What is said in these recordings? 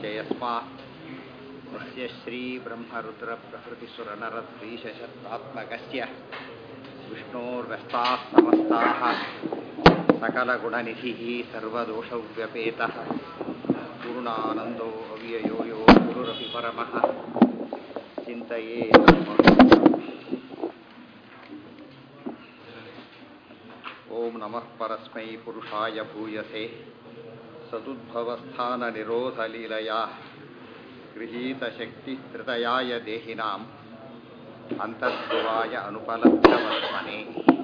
यस्मात् तस्य श्रीब्रह्मरुद्रप्रभृतिसुरनरद्वीशशतात्मकस्य विष्णोर्व्यस्ताः समस्ताः सकलगुणनिधिः सर्वदोषव्यपेतः पूर्णानन्दो अव्ययो यो गुरुरपि परमः चिन्तये ॐ नमः परस्मै पुरुषाय भूयसे सदुद्भवस्थाननिरोधलीलया गृहीतशक्तिहृदयाय देहिनाम् ಅಂತರ್ಧ್ರುವಾಯ ಅನುಪಲಬ್ಧವರ್ಮನೆ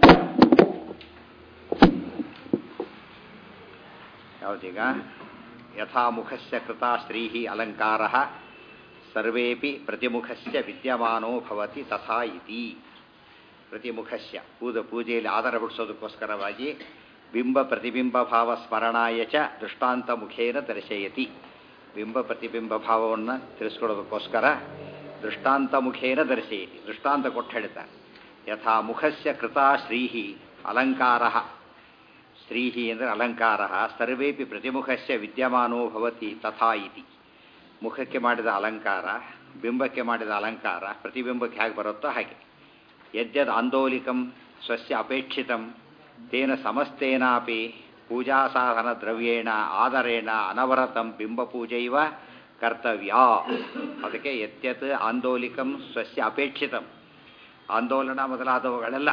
ಯಾವುದೀಗ ಯಥಾಮುಖಸ್ಯ ಕೃತಾ ಸ್ತ್ರೀ ಅಲಂಕಾರ ಸರ್ವೇಪಿ ಪ್ರತಿಮುಖಸ್ಯ ವಿದ್ಯಮಾನೋ ಭವತಿ ತಥಾ ಇತಿ ಪ್ರತಿಮುಖಸ್ಯ ಪೂಜ ಪೂಜೆಯಲ್ಲಿ ಆಧಾರ ಬಿಡಿಸೋದಕ್ಕೋಸ್ಕರವಾಗಿ ಬಿಂಬ ಪ್ರತಿಬಿಂಬ ಭಾವ ಸ್ಮರಣಾಯ ಚ ದೃಷ್ಟಾಂತ ಮುಖೇನ ದರ್ಶಯತಿ ಬಿಂಬ ಪ್ರತಿಬಿಂಬ ಭಾವವನ್ನು ತಿಳಿಸ್ಕೊಡೋದಕ್ಕೋಸ್ಕರ ದೃಷ್ಟಾಂತ ಮುಖೇನ ದರ್ಶಯತಿ ದೃಷ್ಟಾಂತ ಕೊಟ್ಟು ಹೇಳ್ತಾರೆ ಯಥಾ ಮುಖಸ್ಯ ಕೃತಾ ಶ್ರೀಹಿ ಅಲಂಕಾರ ಶ್ರೀಹಿ ಅಂದರೆ ಅಲಂಕಾರ ಸರ್ವೇಪಿ ಪ್ರತಿಮುಖಸ್ಯ ವಿದ್ಯಮಾನೋ ಭವತಿ ತಥಾ ಇತಿ ಮುಖಕ್ಕೆ ಮಾಡಿದ ಅಲಂಕಾರ ಬಿಂಬಕ್ಕೆ ಮಾಡಿದ ಅಲಂಕಾರ ಪ್ರತಿಬಿಂಬಕ್ಕೆ ಹೇಗೆ ಬರುತ್ತೋ ಹಾಗೆ ಯದ್ಯದ್ ಆಂದೋಲಿಕಂ ಸ್ವಸ್ಯ ಅಪೇಕ್ಷಿತಂ ತೇನ ಸಮಸ್ತೇನಾಪಿ ಪೂಜಾಸಾಧನ ದ್ರವ್ಯೇಣ ಆದರೇಣ ಅನವರತಂ ಬಿಂಬಪೂಜೈವ ಕರ್ತವ್ಯ ಅದಕ್ಕೆ ಯತ್ಯತ್ ಆಂದೋಲಿಕಂ ಸ್ವಸ್ಯ ಅಪೇಕ್ಷಿತಂ ಆಂದೋಲನ ಮೊದಲಾದವುಗಳೆಲ್ಲ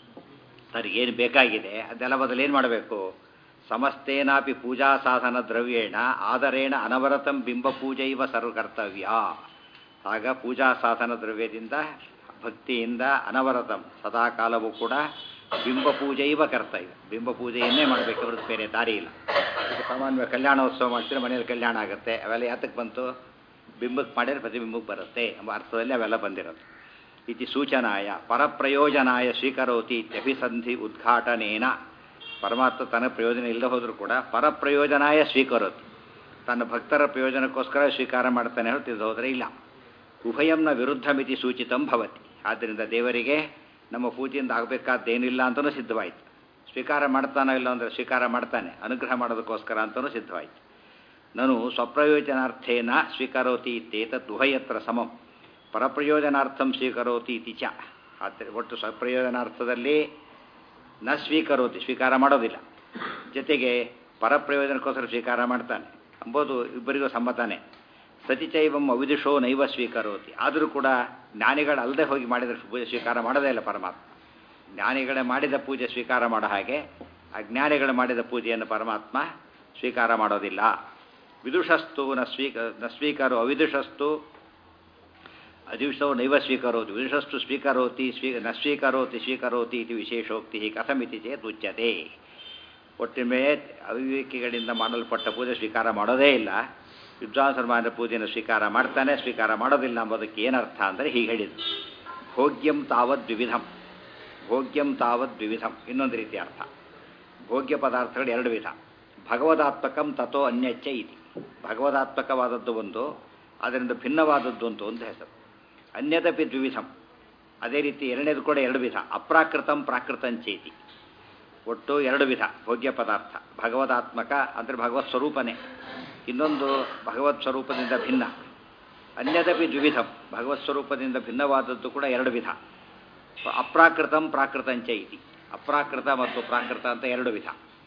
ಏನು ಬೇಕಾಗಿದೆ ಅದೆಲ್ಲ ಮೊದಲೇನು ಮಾಡಬೇಕು ಸಮಸ್ತೇನಾಪಿ ಪೂಜಾ ಸಾಧನ ದ್ರವ್ಯೇಣ ಆದರೇಣ ಅನವರತಂ ಬಿಂಬಪೂಜೈವ ಸರ್ವ ಕರ್ತವ್ಯ ಆಗ ಪೂಜಾ ಸಾಧನ ದ್ರವ್ಯದಿಂದ ಭಕ್ತಿಯಿಂದ ಅನವರತಂ ಸದಾ ಕಾಲವೂ ಕೂಡ ಬಿಂಬ ಪೂಜೆಯವ ಕರ್ತವ್ಯ ಬಿಂಬ ಪೂಜೆಯನ್ನೇ ಮಾಡಬೇಕು ಅವ್ರದ್ದು ಬೇರೆ ದಾರಿ ಇಲ್ಲ ಸಾಮಾನ್ಯ ಕಲ್ಯಾಣೋತ್ಸವ ಮಾಡ್ತೀರಿ ಮನೇಲಿ ಕಲ್ಯಾಣ ಆಗುತ್ತೆ ಅವೆಲ್ಲ ಯಾತಕ್ಕೆ ಬಂತು ಬಿಂಬಕ್ಕೆ ಮಾಡಿದ್ರೆ ಪ್ರತಿಬಿಂಬಕ್ಕೆ ಬರುತ್ತೆ ಎಂಬ ಅರ್ಥದಲ್ಲಿ ಅವೆಲ್ಲ ಬಂದಿರೋದು ಇತಿ ಸೂಚನಾಯ ಪರಪ್ರಯೋಜನಾಯ ಸ್ವೀಕರೋತಿ ಇತ್ಯಭಿಸಂಧಿ ಉದ್ಘಾಟನೇನ ಪರಮಾತ್ಮ ತನ್ನ ಪ್ರಯೋಜನ ಇಲ್ಲದೆ ಹೋದರೂ ಕೂಡ ಪರಪ್ರಯೋಜನಾಯ ಸ್ವೀಕರೋತಿ ತನ್ನ ಭಕ್ತರ ಪ್ರಯೋಜನಕ್ಕೋಸ್ಕರ ಸ್ವೀಕಾರ ಮಾಡ್ತಾನೆ ಹೊರತಿದ್ದು ಹೋದರೆ ಇಲ್ಲ ಉಭಯಂನ ವಿರುದ್ಧ ಮಿತಿ ಸೂಚಿತಂ ಭವತಿ ಆದ್ದರಿಂದ ದೇವರಿಗೆ ನಮ್ಮ ಪೂಜೆಯಿಂದ ಆಗಬೇಕಾದ್ದೇನಿಲ್ಲ ಅಂತಲೂ ಸಿದ್ಧವಾಯಿತು ಸ್ವೀಕಾರ ಮಾಡ್ತಾನೋ ಇಲ್ಲ ಅಂದರೆ ಸ್ವೀಕಾರ ಮಾಡ್ತಾನೆ ಅನುಗ್ರಹ ಮಾಡೋದಕ್ಕೋಸ್ಕರ ಅಂತಲೂ ಸಿದ್ಧವಾಯಿತು ನಾನು ಸ್ವಪ್ರಯೋಜನಾರ್ಥೇನ ಸ್ವೀಕರೋತಿ ಇತ್ತೇತತ್ ಉಭಯತ್ರ ಸಮಂ ಪರಪ್ರಯೋಜನಾರ್ಥಂ ಸ್ವೀಕರೋತಿ ಇತಿ ಚ ಆದ್ದರಿಂದ ಒಟ್ಟು ಸ್ವಪ್ರಯೋಜನಾರ್ಥದಲ್ಲಿ ನ ಸ್ವೀಕರೋತಿ ಸ್ವೀಕಾರ ಮಾಡೋದಿಲ್ಲ ಜೊತೆಗೆ ಪರಪ್ರಯೋಜನಕ್ಕೋಸ್ಕರ ಸ್ವೀಕಾರ ಮಾಡ್ತಾನೆ ಅಂಬೋದು ಇಬ್ಬರಿಗೂ ಸಮ್ಮತಾನೆ ಸತಿಚೈವಂ ಅವಿದುಷೋ ನೈವ ಸ್ವೀಕರೋತಿ ಆದರೂ ಕೂಡ ಜ್ಞಾನಿಗಳಲ್ಲದೆ ಹೋಗಿ ಮಾಡಿದರೆ ಪೂಜೆ ಸ್ವೀಕಾರ ಮಾಡೋದೇ ಇಲ್ಲ ಪರಮಾತ್ಮ ಜ್ಞಾನಿಗಳೇ ಮಾಡಿದ ಪೂಜೆ ಸ್ವೀಕಾರ ಮಾಡೋ ಹಾಗೆ ಅಜ್ಞಾನಿಗಳು ಮಾಡಿದ ಪೂಜೆಯನ್ನು ಪರಮಾತ್ಮ ಸ್ವೀಕಾರ ಮಾಡೋದಿಲ್ಲ ವಿದುಷಸ್ತು ನ ಸ್ವೀಕ ನ ಸ್ವೀಕರೋ ಅವಿದುಷಸ್ತು ಅದಿವಿಷೋ ನೈವ ಸ್ವೀಕರೋತಿ ವಿದುಷಸ್ತು ಸ್ವೀಕರೋತಿ ಸ್ವೀ ನ ಸ್ವೀಕರೋತಿ ಸ್ವೀಕರೋತಿ ಇದು ವಿಶೇಷೋಕ್ತಿ ಕಥಮಿತಿ ಚೇತ್ ಉಚ್ಯತೆ ಒಟ್ಟಿನ ಅವಿವೇಕಿಗಳಿಂದ ಮಾಡಲ್ಪಟ್ಟ ಪೂಜೆ ಸ್ವೀಕಾರ ಮಾಡೋದೇ ಇಲ್ಲ ವಿದ್ವಾಂಸರು ಮಾಡಿದ ಪೂಜೆಯನ್ನು ಸ್ವೀಕಾರ ಮಾಡ್ತಾನೆ ಸ್ವೀಕಾರ ಮಾಡೋದಿಲ್ಲ ಎಂಬುದಕ್ಕೆ ಏನರ್ಥ ಅಂದರೆ ಹೀಗೆ ಹೇಳಿದ್ದು ಭೋಗ್ಯಂ ತಾವದ್ ವಿವಿಧಂ ಭೋಗ್ಯಂ ತಾವದ್ ವಿವಿಧಂ ಇನ್ನೊಂದು ರೀತಿ ಅರ್ಥ ಭೋಗ್ಯ ಪದಾರ್ಥಗಳು ಎರಡು ವಿಧ ಭಗವದಾತ್ಮಕಂ ತಥೋ ಅನ್ಯಚ್ಚ ಇತಿ ಭಗವದಾತ್ಮಕವಾದದ್ದು ಒಂದು ಅದರಿಂದ ಭಿನ್ನವಾದದ್ದು ಒಂದು ಒಂದು ಹೆಸರು ಅನ್ಯದಪಿ ದ್ವಿವಿಧಂ ಅದೇ ರೀತಿ ಎರಡನೇದು ಕೂಡ ಎರಡು ವಿಧ ಅಪ್ರಾಕೃತಂ ಪ್ರಾಕೃತಂಚೇತಿ ಒಟ್ಟು ಎರಡು ವಿಧ ಭೋಗ್ಯ ಪದಾರ್ಥ ಭಗವದಾತ್ಮಕ ಅಂದರೆ ಭಗವತ್ ಸ್ವರೂಪನೇ ಇನ್ನೊಂದು ಭಗವತ್ ಸ್ವರೂಪದಿಂದ ಭಿನ್ನ ಅನ್ಯದಪಿ ದ್ವಿವಿಧಂ ಭಗವತ್ ಸ್ವರೂಪದಿಂದ ಭಿನ್ನವಾದದ್ದು ಕೂಡ ಎರಡು ವಿಧ ಅಪ್ರಾಕೃತಂ ಪ್ರಾಕೃತಂಚ ಇತಿ ಅಪ್ರಾಕೃತ ಮತ್ತು ಪ್ರಾಕೃತ ಅಂತ ಎರಡು ವಿಧ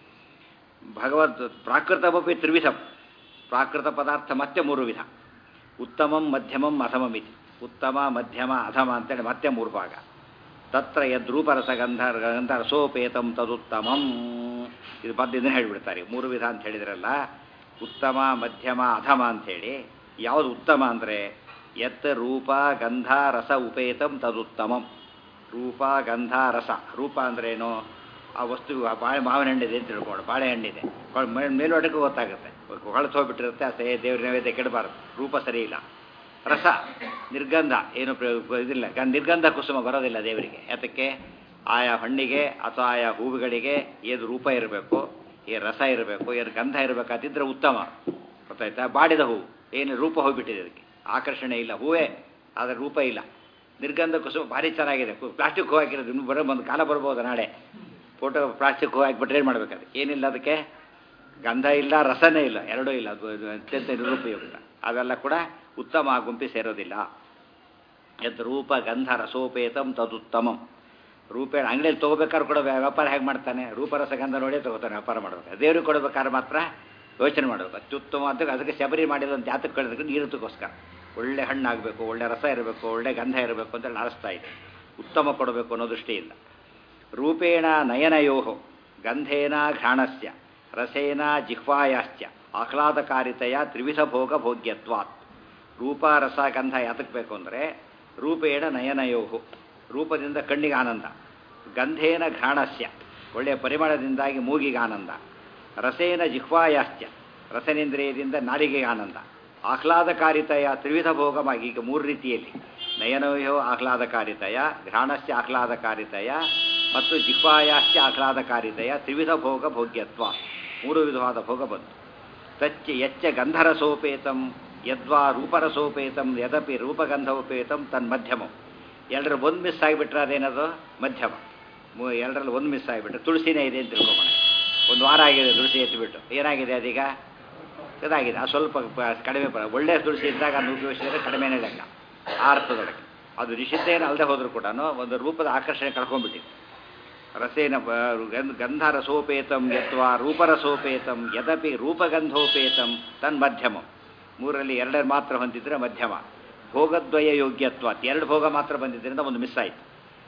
ಭಗವದ್ ಪ್ರಾಕೃತಮಪಿ ತ್ರಿವಿಧಂ ಪ್ರಾಕೃತ ಪದಾರ್ಥ ಮತ್ತೆ ಮೂರು ವಿಧ ಉತ್ತಮಂ ಮಧ್ಯಮಂ ಅಧಮಂ ಇತಿ ಉತ್ತಮ ಮಧ್ಯಮ ಅಧಮ ಅಂತೇಳಿ ಮತ್ತೆ ಮೂರು ಭಾಗ ತತ್ರ ಯದ್ರೂಪರಸ ಗಂಧ ಗಂಧ ರಸೋಪೇತಂ ತದುತ್ತಮಂ ಇದು ಬಂದು ಇದನ್ನು ಹೇಳಿಬಿಡ್ತಾರೆ ಮೂರು ವಿಧ ಅಂತ ಹೇಳಿದ್ರಲ್ಲ ಉತ್ತಮ ಮಧ್ಯಮ ಅಧಮ ಅಂಥೇಳಿ ಯಾವುದು ಉತ್ತಮ ಅಂದರೆ ಯತ್ ರೂಪ ಗಂಧ ರಸ ಉಪೇತಂ ತದುತ್ತಮಂ ರೂಪ ಗಂಧ ರಸ ರೂಪ ಅಂದ್ರೇನು ಆ ವಸ್ತು ಬಾಳೆ ಮಾವಿನ ಹಣ್ಣಿದೆ ಅಂತ ತಿಳ್ಕೊಂಡು ಬಾಳೆಹಣ್ಣಿದೆ ಮೇಲ್ವಡಕ್ಕೆ ಗೊತ್ತಾಗುತ್ತೆ ಹೊಳತು ಹೋಗ್ಬಿಟ್ಟಿರುತ್ತೆ ಅಸೇ ದೇವ್ರ ನೈವೇದ್ಯ ಕೆಡಬಾರ್ದು ರೂಪ ಸರಿ ಇಲ್ಲ ರಸ ನಿರ್ಗಂಧ ಏನು ಇದಿಲ್ಲ ನಿರ್ಗಂಧ ಕುಸುಮ ಬರೋದಿಲ್ಲ ದೇವರಿಗೆ ಯಾತಕ್ಕೆ ಆಯಾ ಹಣ್ಣಿಗೆ ಅಥವಾ ಆಯಾ ಹೂವುಗಳಿಗೆ ಏನು ರೂಪ ಇರಬೇಕು ಏನು ರಸ ಇರಬೇಕು ಏನು ಗಂಧ ಇರಬೇಕಾದಿದ್ರೆ ಉತ್ತಮ ಗೊತ್ತಾಯ್ತಾ ಬಾಡಿದ ಹೂವು ಏನು ರೂಪ ಹೋಗಿಬಿಟ್ಟಿದೆ ಅದಕ್ಕೆ ಆಕರ್ಷಣೆ ಇಲ್ಲ ಹೂವೇ ಆದರೆ ರೂಪ ಇಲ್ಲ ನಿರ್ಗಂಧ ಕುಸುಮ ಭಾರಿ ಚೆನ್ನಾಗಿದೆ ಪ್ಲಾಸ್ಟಿಕ್ ಹೂ ಹಾಕಿರೋದು ಇನ್ನು ಬರೋ ಒಂದು ಕಾಲ ಬರ್ಬೋದು ನಾಳೆ ಫೋಟೋ ಪ್ಲಾಸ್ಟಿಕ್ ಹೂ ಹಾಕಿಬಿಟ್ರೆ ಏನು ಮಾಡಬೇಕಾದ್ರೆ ಏನಿಲ್ಲ ಅದಕ್ಕೆ ಗಂಧ ಇಲ್ಲ ರಸನೇ ಇಲ್ಲ ಎರಡೂ ಇಲ್ಲ ಅದು ಅದು ಅತ್ಯಂತ ನಿರುಪಯುಕ್ತ ಅವೆಲ್ಲ ಕೂಡ ಉತ್ತಮ ಆ ಗುಂಪಿ ಸೇರೋದಿಲ್ಲ ಯದ್ ರೂಪ ಗಂಧ ರಸೋಪೇತಂ ತದುತ್ತಮಂ ರೂಪೇಣ ಅಂಗಡಿಯಲ್ಲಿ ತೊಗೋಬೇಕಾದ್ರೆ ಕೂಡ ವ್ಯಾ- ವ್ಯಾಪಾರ ಹೇಗೆ ಮಾಡ್ತಾನೆ ರೂಪರಸ ಗಂಧ ನೋಡೇ ತೊಗೋತಾನೆ ವ್ಯಾಪಾರ ಮಾಡಬೇಕು ದೇವ್ರಿಗೆ ಕೊಡ್ಬೇಕಾದ್ರೆ ಮಾತ್ರ ಯೋಚನೆ ಮಾಡಬೇಕು ಅತ್ಯುತ್ತಮ ಅಂತ ಅದಕ್ಕೆ ಶಬರಿ ಮಾಡಿದ ಜಾತಕ್ಕೆ ಕಳೆದಕ್ಕೆ ನೀರದಕ್ಕೋಸ್ಕರ ಒಳ್ಳೆ ಹಣ್ಣು ಆಗಬೇಕು ಒಳ್ಳೆ ರಸ ಇರಬೇಕು ಒಳ್ಳೆ ಗಂಧ ಇರಬೇಕು ಅಂತ ನಡೆಸ್ತಾ ಇದೆ ಉತ್ತಮ ಕೊಡಬೇಕು ಅನ್ನೋ ದೃಷ್ಟಿಯಿಂದ ರೂಪೇಣ ನಯನಯೋ ಗಂಧೇನ ಘ್ರಾಣಸ್ಯ ರಸೇನ ಜಿಹ್ವಾಯಾಶ್ಚ ಆಹ್ಲಾದಕಾರಿತೆಯ ತ್ರಿವಿಧ ಭೋಗ ಭೋಗ್ಯತ್ವಾತ್ ರೂಪ ರಸ ಗಂಧ ಯಾತಕ್ಕೆ ಬೇಕು ಅಂದರೆ ರೂಪೇಣ ನಯನಯೋ ರೂಪದಿಂದ ಕಣ್ಣಿಗೆ ಆನಂದ ಗಂಧೇನ ಘ್ರಾಣಸ್ಯ ಒಳ್ಳೆಯ ಪರಿಮಳದಿಂದಾಗಿ ಮೂಗಿಗೆ ಆನಂದ ರಸೇನ ಜಿಹ್ವಾಯಾಶ್ಚ ರಸನೇಂದ್ರಿಯದಿಂದ ನಾಲಿಗೆಗೆ ಆನಂದ ಆಹ್ಲಾದಕಾರಿತೆಯ ತ್ರಿವಿಧ ಭೋಗವಾಗಿ ಈಗ ಮೂರು ರೀತಿಯಲ್ಲಿ ನಯನವಯೋ ಆಹ್ಲಾದಕಾರಿತೆಯ ಘ್ರಾಣಸ್ಯ ಆಹ್ಲಾದಕಾರಿತೆಯ ಮತ್ತು ಜಿಹ್ವಾಯಾಶ್ಚ ಆಹ್ಲಾದಕಾರಿತೆಯ ತ್ರಿವಿಧ ಭೋಗ ಭೋಗ್ಯತ್ವ ಮೂರು ವಿಧವಾದ ಭೋಗ ಬಂತು ತಚ್ಚ ಎಚ್ಚ ಗಂಧರಸೋಪೇತಂ ಯದ್ವಾ ರೂಪರಸೋಪೇತಂ ಯದಪಿ ರೂಪಗಂಧೋಪೇತಂ ತನ್ಮಧ್ಯಮಂ ಎರಡರ ಒಂದು ಮಿಸ್ ಆಗಿಬಿಟ್ರೆ ಅದೇನದು ಮಧ್ಯಮ ಮೂ- ಎರಡರಲ್ಲಿ ಒಂದು ಮಿಸ್ ಆಗಿಬಿಟ್ರೆ ತುಳಸಿನೇ ಇದೆ ಅಂತ ತಿಳ್ಕೊಬೋಣ ಒಂದು ವಾರ ಆಗಿದೆ ತುಳಸಿ ಎತ್ತಿಬಿಟ್ಟು ಏನಾಗಿದೆ ಅದೀಗ ಇದಾಗಿದೆ ಅದು ಸ್ವಲ್ಪ ಪ- ಕಡಿಮೆ ಬರ ಒಳ್ಳೆ ತುಳಸಿ ಇದ್ದಾಗ ಅದನ್ನು ಉಪಯೋಗಿಸಿದರೆ ಕಡಿಮೆನೇ ಲೆಕ್ಕ ಆ ಅರ್ಥದೊಳಗೆ ಅದು ನಿಷಿದ್ಧ ಏನು ಅಲ್ಲದೆ ಹೋದರೂ ಕೂಡ ಒಂದು ರೂಪದ ಆಕರ್ಷಣೆ ಕಳ್ಕೊಂಡ್ಬಿಟ್ಟಿದೆ ರಸೇನ ಬ- ಗಂಧ- ಗಂಧರಸೋಪೇತಂ ಯತ್ವಾ ರೂಪರಸೋಪೇತಂ ಯದಪಿ ರೂಪಗಂಧೋಪೇತಂ ತನ್ಮಧ್ಯಮಂ ಮೂರರಲ್ಲಿ ಎರಡರ ಮಾತ್ರ ಹೊಂದಿದ್ರೆ ಮಧ್ಯಮ ಭೋಗದ್ವಯ ಯೋಗ್ಯತ್ವ ಎರಡು ಭೋಗ ಮಾತ್ರ ಬಂದಿದ್ದರಿಂದ ಒಂದು ಮಿಸ್ ಆಯಿತು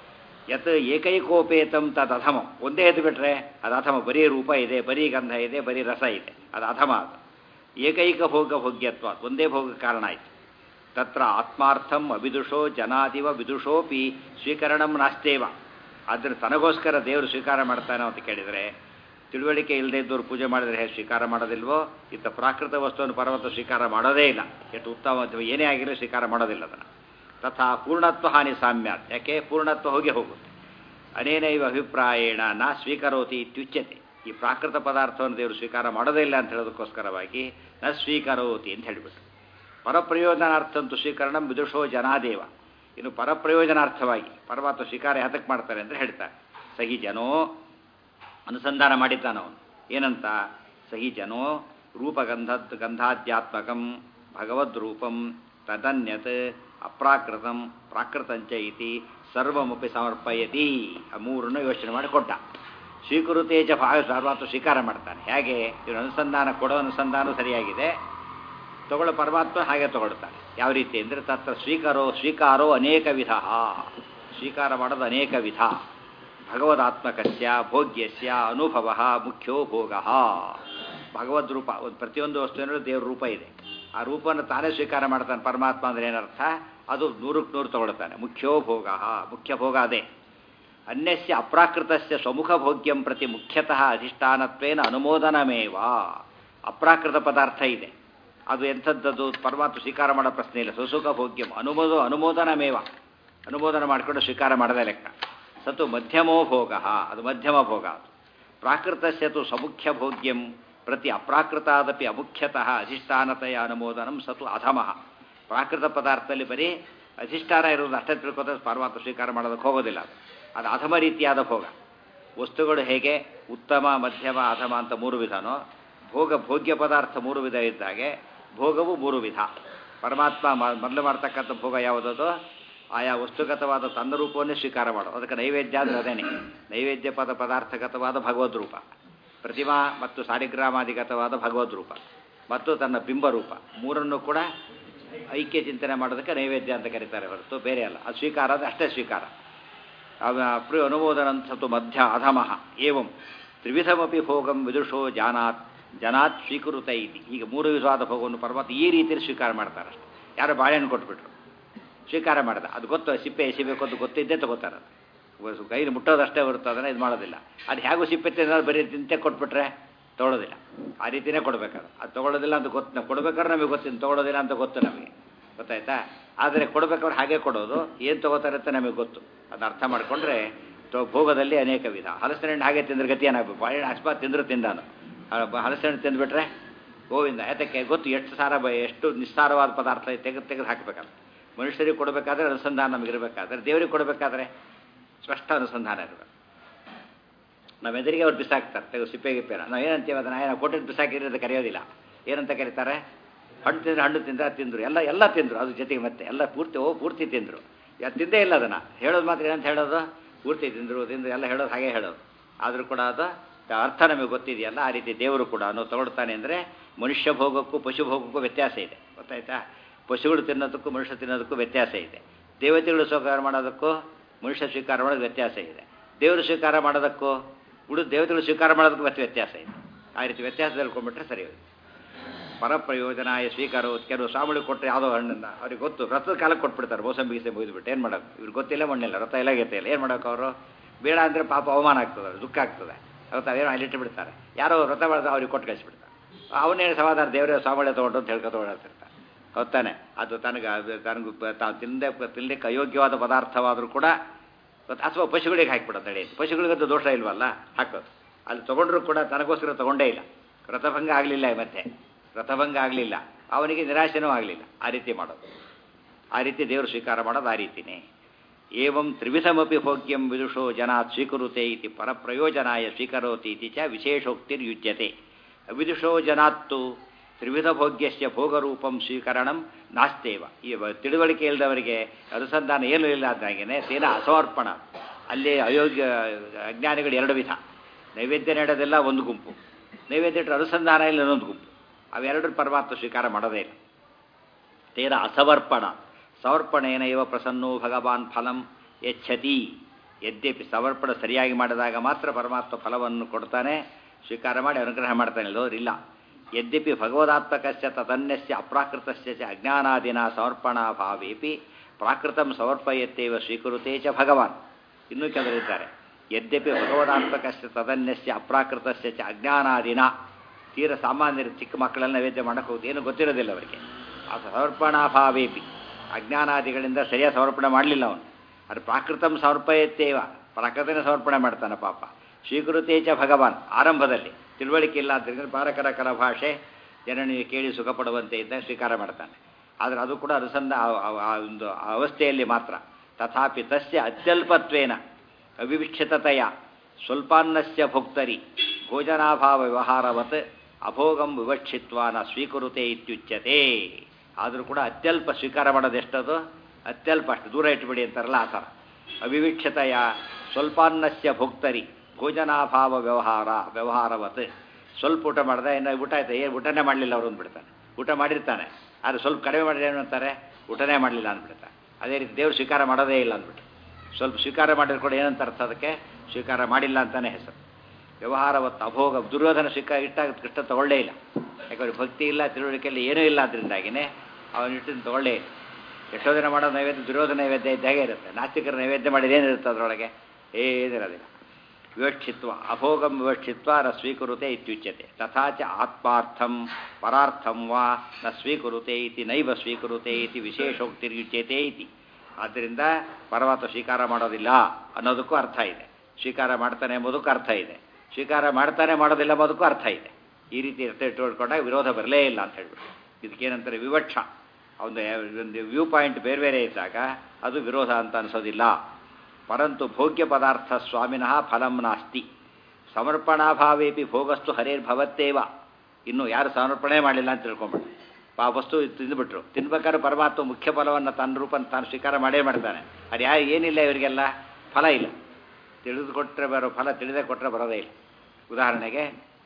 ಯತ್ ಏಕೈಕೋಪೇತಂ ತದ್ ಅಧಮ ಒಂದೇ ಎದ್ದು ಬಿಟ್ರೆ ಅದು ಅಧಮ ಬರೀ ರೂಪ ಇದೆ ಬರೀ ಗಂಧ ಇದೆ ಬರೀ ರಸ ಇದೆ ಅದು ಅಧಮ ಅದು ಏಕೈಕ ಭೋಗ ಭೋಗ್ಯತ್ವ ಒಂದೇ ಭೋಗ ಕಾರಣ ಆಯಿತು ತತ್ರ ಆತ್ಮಾರ್ಥಂ ಅವಿದುಷೋ ಜನಾದಿವ ವಿದುಷೋಪಿ ಸ್ವೀಕರಣಂ ನಾಸ್ತೇವ ಆದ್ರೆ ತನಗೋಸ್ಕರ ದೇವರು ಸ್ವೀಕಾರ ಮಾಡ್ತಾನೋ ಅಂತ ಕೇಳಿದರೆ ತಿಳುವಳಿಕೆ ಇಲ್ಲದೆ ಇದ್ದವ್ರು ಪೂಜೆ ಮಾಡಿದರೆ ಹೇಗೆ ಸ್ವೀಕಾರ ಮಾಡೋದಿಲ್ವೋ ಇತ್ತ ಪ್ರಾಕೃತ ವಸ್ತುವನ್ನು ಪರ್ವತ ಸ್ವೀಕಾರ ಮಾಡೋದೇ ಇಲ್ಲ ಎಷ್ಟು ಉತ್ತಮ ಅಥವಾ ಏನೇ ಆಗಿರಲಿ ಸ್ವೀಕಾರ ಮಾಡೋದಿಲ್ಲ ಅದನ್ನು ತಥಾ ಪೂರ್ಣತ್ವ ಹಾನಿ ಸಾಮ್ಯ ಯಾಕೆ ಪೂರ್ಣತ್ವ ಹೋಗಿ ಹೋಗುತ್ತೆ ಅನೇನೈವ ಅಭಿಪ್ರಾಯೇಣ ನಾ ಸ್ವೀಕರೋತಿ ಇತ್ಯುಚ್ಯತೆ ಈ ಪ್ರಾಕೃತ ಪದಾರ್ಥವನ್ನು ದೇವರು ಸ್ವೀಕಾರ ಮಾಡೋದೇ ಇಲ್ಲ ಅಂತ ಹೇಳೋದಕ್ಕೋಸ್ಕರವಾಗಿ ನ ಸ್ವೀಕರೋತಿ ಅಂತ ಹೇಳಿಬಿಟ್ಟು ಪರಪ್ರಯೋಜನಾರ್ಥಂತೂ ಸ್ವೀಕರಣ ವಿದುಷೋ ಜನಾದೇವ ಇನ್ನು ಪರಪ್ರಯೋಜನಾರ್ಥವಾಗಿ ಪರಮಾತ್ಮ ಸ್ವೀಕಾರ ಯಾತಕ್ಕೆ ಮಾಡ್ತಾರೆ ಅಂತ ಹೇಳ್ತಾರೆ ಸಹಿ ಜನೋ ಅನುಸಂಧಾನ ಮಾಡಿದ್ದಾನ ಅವನು ಏನಂತ ಸಹಿ ಜನೋ ರೂಪಗಂಧ ಗಂಧಾಧ್ಯಾತ್ಮಕಂ ಭಗವದ್ರೂಪಂ ತದನ್ಯತ್ ಅಪ್ರಾಕೃತಂ ಪ್ರಾಕೃತಂಚ ಇತಿ ಸರ್ವಮಪಿ ಸಮರ್ಪಯತಿ ಆ ಮೂರನ್ನು ಯೋಚನೆ ಮಾಡಿ ಕೊಟ್ಟ ಸ್ವೀಕೃತೇಜ ಭಾವ ಸರ್ವಾತ್ಮ ಸ್ವೀಕಾರ ಮಾಡ್ತಾನೆ ಹೇಗೆ ಇವನು ಅನುಸಂಧಾನ ಕೊಡೋ ಅನುಸಂಧಾನ ಸರಿಯಾಗಿದೆ ತಗೊಳ್ಳೋ ಪರಮಾತ್ಮ ಹಾಗೆ ತಗೊಳ್ತಾನೆ ಯಾವ ರೀತಿ ಅಂದರೆ ತತ್ರ ಸ್ವೀಕಾರೋ ಸ್ವೀಕಾರೋ ಅನೇಕ ವಿಧ ಸ್ವೀಕಾರ ಮಾಡೋದು ಅನೇಕ ವಿಧ ಭಗವದಾತ್ಮಕಸ್ಯ ಭೋಗ್ಯಸ್ಯ ಅನುಭವ ಮುಖ್ಯೋ ಭೋಗ ಭಗವದ್ ರೂಪ ಒಂದು ಪ್ರತಿಯೊಂದು ವಸ್ತುವಿನಲ್ಲೂ ದೇವ್ರ ರೂಪ ಇದೆ ಆ ರೂಪವನ್ನು ತಾನೇ ಸ್ವೀಕಾರ ಮಾಡ್ತಾನೆ ಪರಮಾತ್ಮ ಅಂದ್ರೆ ಏನರ್ಥ ಅದು ನೂರಕ್ಕೆ ನೂರು ತಗೊಳ್ತಾನೆ ಮುಖ್ಯೋ ಭೋಗ ಮುಖ್ಯ ಭೋಗ ಅದೇ ಅನ್ಯಸ್ಯ ಅಪ್ರಾಕೃತಸ್ಯ ಸ್ವಮುಖ ಭೋಗ್ಯಂ ಪ್ರತಿ ಮುಖ್ಯತಃ ಅಧಿಷ್ಠಾನತ್ವೇನ ಅನುಮೋದನಮೇವ ಅಪ್ರಾಕೃತ ಪದಾರ್ಥ ಇದೆ ಅದು ಎಂಥದ್ದದು ಪರಮಾತ್ಮ ಸ್ವೀಕಾರ ಮಾಡೋ ಪ್ರಶ್ನೆ ಇಲ್ಲ ಸುಸುಖ ಭೋಗ್ಯಂ ಅನುಮೋದ ಅನುಮೋದನಮೇವ ಅನುಮೋದನ ಮಾಡಿಕೊಂಡು ಸ್ವೀಕಾರ ಮಾಡದೇ ಲೆಕ್ಕ ಸತು ಮಧ್ಯಮೋ ಭೋಗ ಅದು ಮಧ್ಯಮ ಭೋಗ ಅದು ಪ್ರಾಕೃತಸ್ಯತು ಸಮುಖ್ಯ ಭೋಗ್ಯಂ ಪ್ರತಿ ಅಪ್ರಾಕೃತಾದಪಿ ಅಮುಖ್ಯತಃ ಅಧಿಷ್ಠಾನತೆಯ ಅನುಮೋದನಂ ಸತು ಅಧಮಃ ಪ್ರಾಕೃತ ಪದಾರ್ಥದಲ್ಲಿ ಬರೀ ಅಧಿಷ್ಠಾನ ಇರೋದು ಅಷ್ಟೇ ತಿಳ್ಕೊತ ಪರಮಾತ್ಮ ಸ್ವೀಕಾರ ಮಾಡೋದಕ್ಕೆ ಹೋಗೋದಿಲ್ಲ ಅದು ಅದು ಅಧಮ ರೀತಿಯಾದ ಭೋಗ ವಸ್ತುಗಳು ಹೇಗೆ ಉತ್ತಮ ಮಧ್ಯಮ ಅಧಮ ಅಂತ ಮೂರು ವಿಧನೋ ಭೋಗ ಭೋಗ್ಯ ಪದಾರ್ಥ ಮೂರು ವಿಧ ಇದ್ದಾಗೆ ಭೋಗವು ಮೂರು ವಿಧ ಪರಮಾತ್ಮ ಮ- ಮೊದಲು ಮಾಡ್ತಕ್ಕಂಥ ಭೋಗ ಯಾವುದದು ಆಯಾ ವಸ್ತುಗತವಾದ ತನ್ನ ರೂಪವನ್ನೇ ಸ್ವೀಕಾರ ಮಾಡೋದು ಅದಕ್ಕೆ ನೈವೇದ್ಯ ಅಂದರೆ ಅದೇನೆ ನೈವೇದ್ಯ ಪದ ಪದಾರ್ಥಗತವಾದ ಭಗವದ್ ರೂಪ ಪ್ರತಿಮಾ ಮತ್ತು ಸಾರಿಗ್ರಾಮಾದಿಗತವಾದ ಭಗವದ್ ರೂಪ ಮತ್ತು ತನ್ನ ಬಿಂಬರೂಪ ಮೂರನ್ನು ಕೂಡ ಐಕ್ಯ ಚಿಂತನೆ ಮಾಡೋದಕ್ಕೆ ನೈವೇದ್ಯ ಅಂತ ಕರೀತಾರೆ ಹೊರತು ಬೇರೆ ಅಲ್ಲ ಅದು ಸ್ವೀಕಾರ ಅದು ಅಷ್ಟೇ ಸ್ವೀಕಾರ ಪ್ರಿಯ ಅನುಮೋದನಂತೂ ಮಧ್ಯ ಅಧಮಃ ಏವಂ ತ್ರಿವಿಧಮಪಿ ಭೋಗಂ ವಿದುಷೋ ಜಾನಾತ್ ಜನಾತ್ ಸ್ವೀಕೃತ ಇತಿ ಈಗ ಮೂರು ವಿಧವಾದ ಭೋಗವನ್ನು ಪರಮಾತ್ಮ ಈ ರೀತಿಯಲ್ಲಿ ಸ್ವೀಕಾರ ಮಾಡ್ತಾರೆ ಅಷ್ಟೆ ಯಾರೋ ಬಾಳೆಹಣ್ಣು ಕೊಟ್ಬಿಟ್ರು ಸ್ವೀಕಾರ ಮಾಡ್ದ ಅದು ಗೊತ್ತು ಸಿಪ್ಪೆ ಎಸಿಬೇಕು ಅಂತ ಗೊತ್ತಿದ್ದೇ ತಗೋತಾರೆ ಅದು ಕೈಲಿ ಮುಟ್ಟೋದಷ್ಟೇ ಹೊರತು ಅದನ್ನು ಇದು ಮಾಡೋದಿಲ್ಲ ಅದು ಹೇಗೂ ಸಿಪ್ಪೆ ತಿನ್ನೋದು ಬರೀ ತಿಂತೆ ಕೊಟ್ಬಿಟ್ರೆ ತೊಗೊಳೋದಿಲ್ಲ ಆ ರೀತಿಯೇ ಕೊಡಬೇಕಾದ್ರೆ ಅದು ತೊಗೊಳೋದಿಲ್ಲ ಅಂತ ಗೊತ್ತು ನಾವು ಕೊಡ್ಬೇಕಾದ್ರೆ ನಮಗೆ ಗೊತ್ತಿಲ್ಲ ತೊಗೊಳೋದಿಲ್ಲ ಅಂತ ಗೊತ್ತು ನಮಗೆ ಗೊತ್ತಾಯ್ತಾ ಆದರೆ ಕೊಡ್ಬೇಕಾದ್ರೆ ಹಾಗೆ ಕೊಡೋದು ಏನು ತೊಗೋತಾರೆ ಅಂತ ನಮಗೆ ಗೊತ್ತು ಅದು ಅರ್ಥ ಮಾಡಿಕೊಂಡ್ರೆ ತೊ ಭೋಗದಲ್ಲಿ ಅನೇಕ ವಿಧ ಹಲಸಿನ ಹಣ್ಣು ಹಾಗೆ ತಿಂದ್ರೆ ಗತಿ ಏನಾಗಬೇಕು ಬಾಳೆಹಣ್ಣು ಅಕಸ್ಮಾತ್ ತಿಂದ್ರು ತಿಂದಾನು ಹಲಸಿನ ಹಣ್ಣು ತಿಂದುಬಿಟ್ರೆ ಗೋವಿಂದ ಯಾತಕ್ಕೆ ಗೊತ್ತು ಎಷ್ಟು ಸಾರ ಬ ಎಷ್ಟು ನಿಸ್ಸಾರವಾದ ಪದಾರ್ಥ ತೆಗೆದು ತೆಗೆದು ಹಾಕಬೇಕಲ್ಲ ಮನುಷ್ಯರಿಗೆ ಕೊಡಬೇಕಾದ್ರೆ ಅನುಸಂಧಾನ ನಮಗಿರಬೇಕಾದ್ರೆ ದೇವರಿಗೆ ಕೊಡಬೇಕಾದ್ರೆ ಸ್ಪಷ್ಟ ಅನುಸಂಧಾನ ಇರಬೇಕು ನಮ್ಮ ಎದುರಿಗೆ ಅವ್ರು ಬಿಸಾಕ್ತಾರೆ ತೆಗೆದು ಸಿಪ್ಪೆ ಗಿಪ್ಪೆನ ನಾವು ಏನಂತೀವಿ ಅದನ್ನ ನಾವು ಕೊಟ್ಟಿದ್ದು ಬಿಸಾಕಿದ್ರೆ ಅದು ಕರೆಯೋದಿಲ್ಲ ಏನಂತ ಕರೀತಾರೆ ಹಣ್ಣು ತಿಂದ್ರೆ ಹಣ್ಣು ತಿಂದ್ರೆ ತಿಂದರು ಎಲ್ಲ ಎಲ್ಲ ತಿಂದರು ಅದ್ರ ಜೊತೆಗೆ ಮತ್ತೆ ಎಲ್ಲ ಪೂರ್ತಿ ಓ ಪೂರ್ತಿ ತಿಂದರು ಯಾರು ತಿಂದೇ ಇಲ್ಲ ಅದನ್ನು ಹೇಳೋದು ಮಾತ್ರ ಏನಂತ ಹೇಳೋದು ಪೂರ್ತಿ ತಿಂದರು ತಿಂದರು ಎಲ್ಲ ಹೇಳೋದು ಹಾಗೆ ಹೇಳೋದು ಆದರೂ ಕೂಡ ಅದು ಅರ್ಥ ನಮಗೆ ಗೊತ್ತಿದೆಯಲ್ಲ ಆ ರೀತಿ ದೇವರು ಕೂಡ ನಾವು ತಗೊಳ್ತಾನೆ ಅಂದರೆ ಮನುಷ್ಯ ಭೋಗಕ್ಕೂ ಪಶು ಭೋಗಕ್ಕೂ ವ್ಯತ್ಯಾಸ ಇದೆ ಗೊತ್ತಾಯ್ತಾ ಪಶುಗಳು ತಿನ್ನೋದಕ್ಕೂ ಮನುಷ್ಯ ತಿನ್ನೋದಕ್ಕೂ ವ್ಯತ್ಯಾಸ ಇದೆ ದೇವತೆಗಳು ಸ್ವೀಕಾರ ಮಾಡೋದಕ್ಕೂ ಮನುಷ್ಯ ಸ್ವೀಕಾರ ಮಾಡೋದು ವ್ಯತ್ಯಾಸ ಇದೆ ದೇವರು ಸ್ವೀಕಾರ ಮಾಡೋದಕ್ಕೂ ಉಳಿದ ದೇವತೆಗಳು ಸ್ವೀಕಾರ ಮಾಡೋದಕ್ಕೂ ಮತ್ತೆ ವ್ಯತ್ಯಾಸ ಇದೆ ಆ ರೀತಿ ವ್ಯತ್ಯಾಸ ತಿಳ್ಕೊಂಡ್ಬಿಟ್ರೆ ಸರಿ ಹೋಯ್ತು ಪರಪ್ರಯೋಜನಾಯ ಸ್ವೀಕಾರ ಕೆಲವು ಸ್ವಾಮಿಗಳು ಕೊಟ್ಟರೆ ಯಾವುದೋ ಹಣ್ಣನ್ನು ಅವ್ರಿಗೆ ಗೊತ್ತು ವ್ರತದ ಕಾಲಕ್ಕೆ ಕೊಟ್ಬಿಡ್ತಾರೆ ಮೋಸಂಬಿ ಗೀಸೆ ಮುಗಿದ್ಬಿಟ್ಟು ಏನು ಮಾಡೋದು ಇವ್ರಿಗೆ ಗೊತ್ತಿಲ್ಲ ಮಣ್ಣಿಲ್ಲ ವ್ರತ ಎಲ್ಲ ಗೊತ್ತಿಲ್ಲ ಏನು ಮಾಡೋಕೆ ಅವರು ಬೇಡ ಅಂದರೆ ಪಾಪ ಅವಮಾನ ಆಗ್ತದೆ ದುಃಖ ಆಗ್ತದೆ ಅವತ್ತು ಅವೇನೋ ಅಲ್ಲಿಟ್ಟು ಬಿಡ್ತಾರೆ ಯಾರೋ ವ್ರತ ಮಾಡಿದ್ರೆ ಅವ್ರಿಗೆ ಕೊಟ್ಟು ಕಳಿಸ್ಬಿಡ್ತಾರೆ ಅವನೇನು ಸಮಾಧಾನ ದೇವರೇ ಸ್ವಾಮಿಗಳೇ ತೊಗೊಂಡು ಅಂತ ಹೇಳ್ಕೊ ತೊಗೊಂಡಿರ್ತಾರೆ ಹೊತ್ತಾನೆ ಅದು ತನಗೆ ತನಗೆ ತಾವು ತಿಂದೆ ತಿನ್ನಲಿಕ್ಕೆ ಅಯೋಗ್ಯವಾದ ಪದಾರ್ಥವಾದರೂ ಕೂಡ ಅಥವಾ ಪಶುಗಳಿಗೆ ಹಾಕಿಬಿಡೋದು ನಡೆಯುತ್ತೆ ಪಶುಗಳಿಗಂತೂ ದೋಷ ಇಲ್ವಲ್ಲ ಹಾಕೋದು ಅಲ್ಲಿ ತೊಗೊಂಡ್ರು ಕೂಡ ತನಗೋಸ್ಕರ ತೊಗೊಂಡೇ ಇಲ್ಲ ವ್ರತಭಂಗ ಆಗಲಿಲ್ಲ ಮತ್ತೆ ವ್ರತಭಂಗ ಆಗಲಿಲ್ಲ ಅವನಿಗೆ ನಿರಾಶೆನೂ ಆಗಲಿಲ್ಲ ಆ ರೀತಿ ಮಾಡೋದು ಆ ರೀತಿ ದೇವರು ಸ್ವೀಕಾರ ಮಾಡೋದು ಆ ರೀತಿನೇ ಏವಂ ತ್ರಿವಿಧಮಪಿ ಭೋಗ್ಯಂ ವಿದುಷೋ ಜನಾತ್ ಸ್ವೀಕರುತೆ ಇತಿ ಪರಪ್ರಯೋಜನಾಯ ಸ್ವೀಕರೋತಿ ಇತಿ ಚ ವಿಶೇಷೋಕ್ತಿರ್ಯುಜ್ಯತೆ ವಿದುಷೋ ಜನಾತ್ತು ತ್ರಿವಿಧ ಭೋಗ್ಯಸ್ಯ ಭೋಗರೂಪಂ ಸ್ವೀಕರಣಂ ನಾಸ್ತೇವ ಈ ತಿಳುವಳಿಕೆ ಇಲ್ಲದವರಿಗೆ ಅನುಸಂಧಾನ ಏನೂ ಇಲ್ಲ ಅಂದಾಗೇನೆ ತೀರ ಅಸಮರ್ಪಣ ಅಲ್ಲಿ ಅಯೋಗ್ಯ ಅಜ್ಞಾನಿಗಳು ಎರಡು ವಿಧ ನೈವೇದ್ಯ ನೀಡೋದೆಲ್ಲ ಒಂದು ಗುಂಪು ನೈವೇದ್ಯ ಇಟ್ಟರೆ ಅನುಸಂಧಾನ ಇಲ್ಲ ಇನ್ನೊಂದು ಗುಂಪು ಅವೆರಡರ ಪರಮಾತ್ಮ ಸ್ವೀಕಾರ ಮಾಡೋದೇ ಇಲ್ಲ ತೀರ ಅಸಮರ್ಪಣ ಸಮರ್ಪಣೇನ ಇವ ಪ್ರಸನ್ನೋ ಭಗವಾನ್ ಫಲಂ ಯಚ್ಛತಿ ಯದ್ಯಪಿ ಸಮರ್ಪಣ ಸರಿಯಾಗಿ ಮಾಡಿದಾಗ ಮಾತ್ರ ಪರಮಾತ್ಮ ಫಲವನ್ನು ಕೊಡ್ತಾನೆ ಸ್ವೀಕಾರ ಮಾಡಿ ಅನುಗ್ರಹ ಮಾಡ್ತಾನೆ ಇಲ್ಲ ಯದ್ಯಪಿ ಭಗವದಾತ್ಮಕಸ್ಯ ತದನ್ಯಸ್ಯ ಅಪ್ರಾಕೃತಸ್ಯ ಚ ಅಜ್ಞಾನಾದಿನ ಸಮರ್ಪಣಾಭಾವೇಪಿ ಪ್ರಾಕೃತಂ ಸಮರ್ಪಯತ್ತೇವ ಸ್ವೀಕೃತೇ ಚ ಭಗವಾನ್ ಇನ್ನೂ ಕೆಲವರಿದ್ದಾರೆ ಯದ್ಯಪಿ ಭಗವದಾತ್ಮಕಸ್ಯ ತದನ್ಯಸ್ಯ ಅಪ್ರಾಕೃತಸ್ಯ ಚ ಅಜ್ಞಾನಾದಿನ ತೀರ ಸಾಮಾನ್ಯರು ಚಿಕ್ಕ ಮಕ್ಕಳೆಲ್ಲ ನೈವೇದ್ಯ ಮಾಡಕ್ಕೆ ಹೋಗುತ್ತೆ ಏನು ಗೊತ್ತಿರೋದಿಲ್ಲ ಅವರಿಗೆ ಆ ಸಮರ್ಪಣಾಭಾವೇಪಿ ಅಜ್ಞಾನಾದಿಗಳಿಂದ ಸರಿಯಾಗಿ ಸಮರ್ಪಣೆ ಮಾಡಲಿಲ್ಲ ಅವನು ಅದು ಪ್ರಾಕೃತಂ ಸಮರ್ಪಯತ್ತೇವ ಪ್ರಾಕೃತನ ಸಮರ್ಪಣೆ ಮಾಡ್ತಾನೆ ಪಾಪ ಸ್ವೀಕೃತೇ ಚ ಭಗವಾನ್ ಆರಂಭದಲ್ಲಿ ತಿಳುವಳಿಕೆ ಇಲ್ಲ ಅಂತ ಪಾರಕರ ಕಲ ಭಾಷೆ ಜನನಿಗೆ ಕೇಳಿ ಸುಖಪಡುವಂತೆ ಇದ್ದ ಸ್ವೀಕಾರ ಮಾಡ್ತಾನೆ ಆದರೆ ಅದು ಕೂಡ ಅನುಸಂಧ ಆ ಒಂದು ಅವಸ್ಥೆಯಲ್ಲಿ ಮಾತ್ರ ತಥಾಪಿ ತಸ್ಯ ಅತ್ಯಲ್ಪತ್ವೇನ ಅವಿವಿಕ್ಷತತೆಯ ಸ್ವಲ್ಪಾನ್ನಸ್ಯ ಭುಕ್ತರಿ ಭೋಜನಾಭಾವ ವ್ಯವಹಾರವತ್ ಅಭೋಗಂ ವಿವಕ್ಷಿತ್ವ ನ ಸ್ವೀಕೃತೆ ಇತ್ಯುಚ್ಯತೆ ಆದರೂ ಕೂಡ ಅತ್ಯಲ್ಪ ಸ್ವೀಕಾರ ಮಾಡೋದು ಎಷ್ಟದು ಅತ್ಯಲ್ಪ ಅಷ್ಟು ದೂರ ಇಟ್ಬಿಡಿ ಅಂತಾರಲ್ಲ ಆ ಥರ ಅವಿವಿಕ್ಷತೆಯ ಸ್ವಲ್ಪಾನ್ನಸ್ಯ ಭುಕ್ತರಿ ಭೋಜನಾಭಾವ ವ್ಯವಹಾರ ವ್ಯವಹಾರವತ್ ಸ್ವಲ್ಪ ಊಟ ಮಾಡಿದೆ ಇನ್ನು ಊಟ ಆಯ್ತು ಏನು ಊಟನೇ ಮಾಡಲಿಲ್ಲ ಅವರು ಅಂದ್ಬಿಡ್ತಾನೆ ಊಟ ಮಾಡಿರ್ತಾನೆ ಆದರೆ ಸ್ವಲ್ಪ ಕಡಿಮೆ ಮಾಡಿದ್ರೆ ಏನು ಅಂತಾರೆ ಊಟನೇ ಮಾಡಲಿಲ್ಲ ಅಂದ್ಬಿಡ್ತಾನೆ ಅದೇ ರೀತಿ ದೇವ್ರು ಸ್ವೀಕಾರ ಮಾಡೋದೇ ಇಲ್ಲ ಅಂದ್ಬಿಟ್ಟು ಸ್ವಲ್ಪ ಸ್ವೀಕಾರ ಮಾಡಿದ್ರೆ ಕೂಡ ಏನಂತ ಅರ್ಥ ಅದಕ್ಕೆ ಸ್ವೀಕಾರ ಮಾಡಿಲ್ಲ ಅಂತಾನೆ ಹೆಸರು ವ್ಯವಹಾರವತ್ತು ಅಭೋಗ ದುರ್ಯೋಧನ ಸ್ವೀಕಾರ ಇಟ್ಟಾಗ ಕೃಷ್ಣ ತಗೊಳ್ಳೇ ಇಲ್ಲ ಯಾಕಂದ್ರೆ ಭಕ್ತಿ ಇಲ್ಲ ತಿಳುವಳಿಕೆಯಲ್ಲಿ ಏನೂ ಇಲ್ಲ ಅದರಿಂದಾಗಿನೇ ಅವನು ಇಟ್ಟಿದ್ದು ತಗೊಳ್ಳೇ ಇಲ್ಲ ಎಷ್ಟೋ ದಿನ ಮಾಡೋ ನೈವೇದ್ಯ ದುರ್ಯೋಧನ ನೈವೇದ್ಯ ಇದ್ದಾಗೆ ಇರುತ್ತೆ ನಾಸ್ತಿಕರ ನೈವೇದ್ಯ ಮಾಡಿದ ಏನಿರುತ್ತೆ ಅದರೊಳಗೆ ಏನಿರೋದಿಲ್ಲ ವಿವಕ್ಷಿತ್ವ ಅಭೋಗಂ ವಿವಕ್ಷಿತ್ವ ನ ಸ್ವೀಕುರುತೆ ಇತ್ಯುಚ್ಯತೆ ತಥಾ ಚ ಆತ್ಮಾರ್ಥಂ ಪರಾರ್ಥಂ ವಾ ನ ಸ್ವೀಕುರುತೆ ಇತಿ ನೈವ ಸ್ವೀಕುರುತೆ ಇತಿ ವಿಶೇಷೋಕ್ತಿರ್ಯುಚ್ಯತೆ ಇತಿ ಆದ್ದರಿಂದ ಪರಮಾತ್ಮ ಸ್ವೀಕಾರ ಮಾಡೋದಿಲ್ಲ ಅನ್ನೋದಕ್ಕೂ ಅರ್ಥ ಇದೆ ಸ್ವೀಕಾರ ಮಾಡ್ತಾನೆ ಎಂಬುದಕ್ಕೂ ಅರ್ಥ ಇದೆ ಸ್ವೀಕಾರ ಮಾಡ್ತಾನೆ ಮಾಡೋದಿಲ್ಲ ಎಂಬುದಕ್ಕೂ ಅರ್ಥ ಇದೆ ಈ ರೀತಿ ಅರ್ಥ ಇಟ್ಕೊಂಡಾಗ ವಿರೋಧ ಬರಲೇ ಇಲ್ಲ ಅಂತ ಹೇಳ್ಬಿಟ್ಟು ಇದಕ್ಕೇನಂತಾರೆ ವಿವಕ್ಷ ಒಂದು ಒಂದು ವ್ಯೂ ಪಾಯಿಂಟ್ ಬೇರೆ ಬೇರೆ ಇದ್ದಾಗ ಅದು ವಿರೋಧ ಅಂತ ಅನಿಸೋದಿಲ್ಲ ಪರಂತು ಭೋಗ್ಯ ಪದಾರ್ಥ ಸ್ವಾಮಿನಃ ಫಲಂ ನಾಸ್ತಿ ಸಮರ್ಪಣಾಭಾವೇಪಿ ಭೋಗಸ್ತು ಹರೇರ್ಭವತ್ತೇವ ಇನ್ನು ಯಾರು ಸಮರ್ಪಣೆ ಮಾಡಲಿಲ್ಲ ಅಂತ ತಿಳ್ಕೊಂಬಿಟ್ಟು ಆ ವಸ್ತು ತಿಂದುಬಿಟ್ರು ತಿನ್ಬೇಕಾದ್ರೆ ಪರಮಾತ್ಮ ಮುಖ್ಯ ಫಲವನ್ನು ತನ್ನ ರೂಪ ತಾನು ಸ್ವೀಕಾರ ಮಾಡೇ ಮಾಡ್ತಾನೆ ಅದು ಯಾರು ಏನಿಲ್ಲ ಇವರಿಗೆಲ್ಲ ಫಲ ಇಲ್ಲ ತಿಳಿದು ಕೊಟ್ಟರೆ ಬರೋ ಫಲ ತಿಳಿದೇ ಕೊಟ್ಟರೆ ಬರೋದೇ ಇಲ್ಲ ಉದಾಹರಣೆಗೆ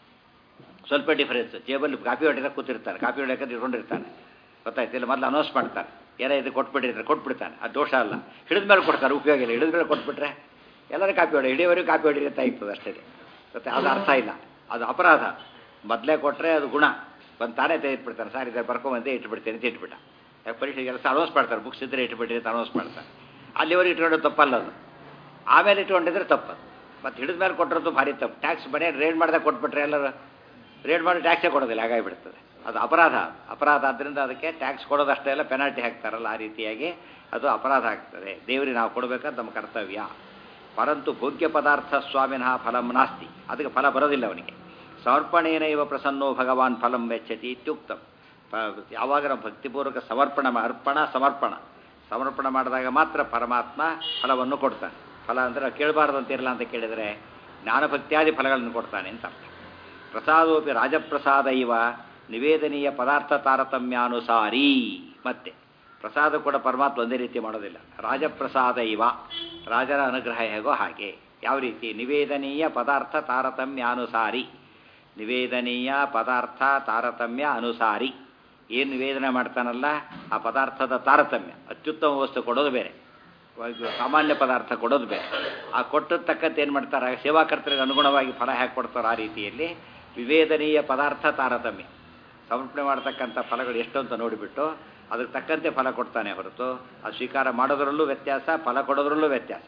ಸ್ವಲ್ಪ ಡಿಫರೆನ್ಸ್ ಜೇಬಲ್ಲಿ ಕಾಫಿ ಹೊಡೆದ ಕೂತಿರ್ತಾನೆ ಕಾಫಿ ಹೊಡೆಯಕ್ಕೆ ಇಟ್ಕೊಂಡಿರ್ತಾನೆ ಗೊತ್ತಾಯ್ತಿಲ್ಲ ಮೊದಲು ಅನೌನ್ಸ್ ಮಾಡ್ತಾರೆ ಏನೋ ಇದು ಕೊಟ್ಬಿಟ್ಟಿರ್ತಾರೆ ಕೊಟ್ಬಿಡ್ತಾನೆ ಅದು ದೋಷ ಅಲ್ಲ ಹಿಡಿದ ಮೇಲೆ ಕೊಡ್ತಾರೆ ಉಪಯೋಗ ಇಲ್ಲ ಹಿಡಿದ ಮೇಲೆ ಕೊಟ್ಬಿಟ್ರೆ ಎಲ್ಲರೂ ಕಾಪಿ ಹೊಡೆ ಹಿಡಿಯೋವರೆಗೂ ಕಾಪಿ ಹೊಡಿ ಅಂತ ಇರ್ತದೆ ಅಷ್ಟೇ ಮತ್ತೆ ಅದು ಅರ್ಥ ಇಲ್ಲ ಅದು ಅಪರಾಧ ಮೊದಲೇ ಕೊಟ್ಟರೆ ಅದು ಗುಣ ಬಂದು ತಾನೇ ತೆಗೆದುಬಿಡ್ತಾರೆ ಸರ್ ಇದ್ರೆ ಬರ್ಕೊಂಬಂದೆ ಇಟ್ಬಿಡ್ತೇನೆ ಅಂತ ಇಟ್ಬಿಟ್ಟ ಯಾಕೆ ಪರೀಕ್ಷೆಗೆ ಕೆಲಸ ಅನೌನ್ಸ್ ಮಾಡ್ತಾರೆ ಬುಕ್ಸ್ ಇದ್ದರೆ ಇಟ್ಬಿಟ್ಟಿರಿ ಅಂತ ಅನೌನ್ಸ್ ಮಾಡ್ತಾರೆ ಅಲ್ಲಿವರೆಗೆ ಇಟ್ಕೊಂಡೋದು ತಪ್ಪಲ್ಲ ಅದು ಆಮೇಲೆ ಇಟ್ಕೊಂಡಿದ್ರೆ ತಪ್ಪು ಮತ್ತು ಹಿಡಿದ ಮೇಲೆ ಕೊಟ್ಟಿರೋದು ಭಾರಿ ತಪ್ಪು ಟ್ಯಾಕ್ಸ್ ಮನೆ ರೇಡ್ ಮಾಡಿದಾಗ ಕೊಟ್ಬಿಟ್ರೆ ಎಲ್ಲರೂ ರೇಡ್ ಮಾಡಿ ಟ್ಯಾಕ್ಸೇ ಕೊಡೋದಿಲ್ಲ ಹಾಗಾಗಿಬಿಡ್ತದೆ ಅದು ಅಪರಾಧ ಅಪರಾಧ ಆದ್ದರಿಂದ ಅದಕ್ಕೆ ಟ್ಯಾಕ್ಸ್ ಕೊಡೋದಷ್ಟೇ ಎಲ್ಲ ಪೆನಾಲ್ಟಿ ಹಾಕ್ತಾರಲ್ಲ ಆ ರೀತಿಯಾಗಿ ಅದು ಅಪರಾಧ ಆಗ್ತದೆ ದೇವರಿಗೆ ನಾವು ಕೊಡಬೇಕಂತ ನಮ್ಮ ಕರ್ತವ್ಯ ಪರಂತು ಭೋಗ್ಯ ಪದಾರ್ಥ ಸ್ವಾಮಿನಃ ಫಲಂ ನಾಸ್ತಿ ಅದಕ್ಕೆ ಫಲ ಬರೋದಿಲ್ಲ ಅವನಿಗೆ ಸಮರ್ಪಣೇನ ಇವ ಪ್ರಸನ್ನೋ ಭಗವಾನ್ ಫಲಂ ವೆಚ್ಚತಿ ಇತ್ಯುಕ್ತಂ ಯಾವಾಗ ನಾವು ಭಕ್ತಿಪೂರ್ವಕ ಸಮರ್ಪಣ ಅರ್ಪಣ ಸಮರ್ಪಣ ಸಮರ್ಪಣ ಮಾಡಿದಾಗ ಮಾತ್ರ ಪರಮಾತ್ಮ ಫಲವನ್ನು ಕೊಡ್ತಾನೆ ಫಲ ಅಂದರೆ ಕೇಳಬಾರ್ದು ಅಂತಿರಲ್ಲ ಅಂತ ಕೇಳಿದರೆ ಜ್ಞಾನಭಕ್ತ್ಯಾದಿ ಫಲಗಳನ್ನು ಕೊಡ್ತಾನೆ ಅಂತ ಅರ್ಥ ಪ್ರಸಾದೋಪಿ ರಾಜಪ್ರಸಾದ ಇವ ನಿವೇದನೀಯ ಪದಾರ್ಥ ತಾರತಮ್ಯಾನುಸಾರಿ ಮತ್ತೆ ಪ್ರಸಾದ ಕೂಡ ಪರಮಾತ್ಮ ಒಂದೇ ರೀತಿ ಮಾಡೋದಿಲ್ಲ ರಾಜಪ್ರಸಾದ ಇವ ರಾಜರ ಅನುಗ್ರಹ ಹೇಗೋ ಹಾಗೆ ಯಾವ ರೀತಿ ನಿವೇದನೀಯ ಪದಾರ್ಥ ತಾರತಮ್ಯಾನುಸಾರಿ ನಿವೇದನೀಯ ಪದಾರ್ಥ ತಾರತಮ್ಯ ಅನುಸಾರಿ ಏನು ನಿವೇದನೆ ಮಾಡ್ತಾನಲ್ಲ ಆ ಪದಾರ್ಥದ ತಾರತಮ್ಯ ಅತ್ಯುತ್ತಮ ವಸ್ತು ಕೊಡೋದು ಬೇರೆ ಸಾಮಾನ್ಯ ಪದಾರ್ಥ ಕೊಡೋದು ಬೇರೆ ಆ ಕೊಟ್ಟದ ತಕ್ಕಂತೆ ಏನು ಮಾಡ್ತಾರೆ ಸೇವಾಕರ್ತರಿಗೆ ಅನುಗುಣವಾಗಿ ಫಲ ಹೇಗೆ ಕೊಡ್ತಾರೋ ಆ ರೀತಿಯಲ್ಲಿ ವಿವೇದನೀಯ ಪದಾರ್ಥ ತಾರತಮ್ಯ ಸಮರ್ಪಣೆ ಮಾಡ್ತಕ್ಕಂಥ ಫಲಗಳು ಎಷ್ಟು ಅಂತ ನೋಡಿಬಿಟ್ಟು ಅದಕ್ಕೆ ತಕ್ಕಂತೆ ಫಲ ಕೊಡ್ತಾನೆ ಹೊರತು ಅದು ಸ್ವೀಕಾರ ಮಾಡೋದರಲ್ಲೂ ವ್ಯತ್ಯಾಸ ಫಲ ಕೊಡೋದ್ರಲ್ಲೂ ವ್ಯತ್ಯಾಸ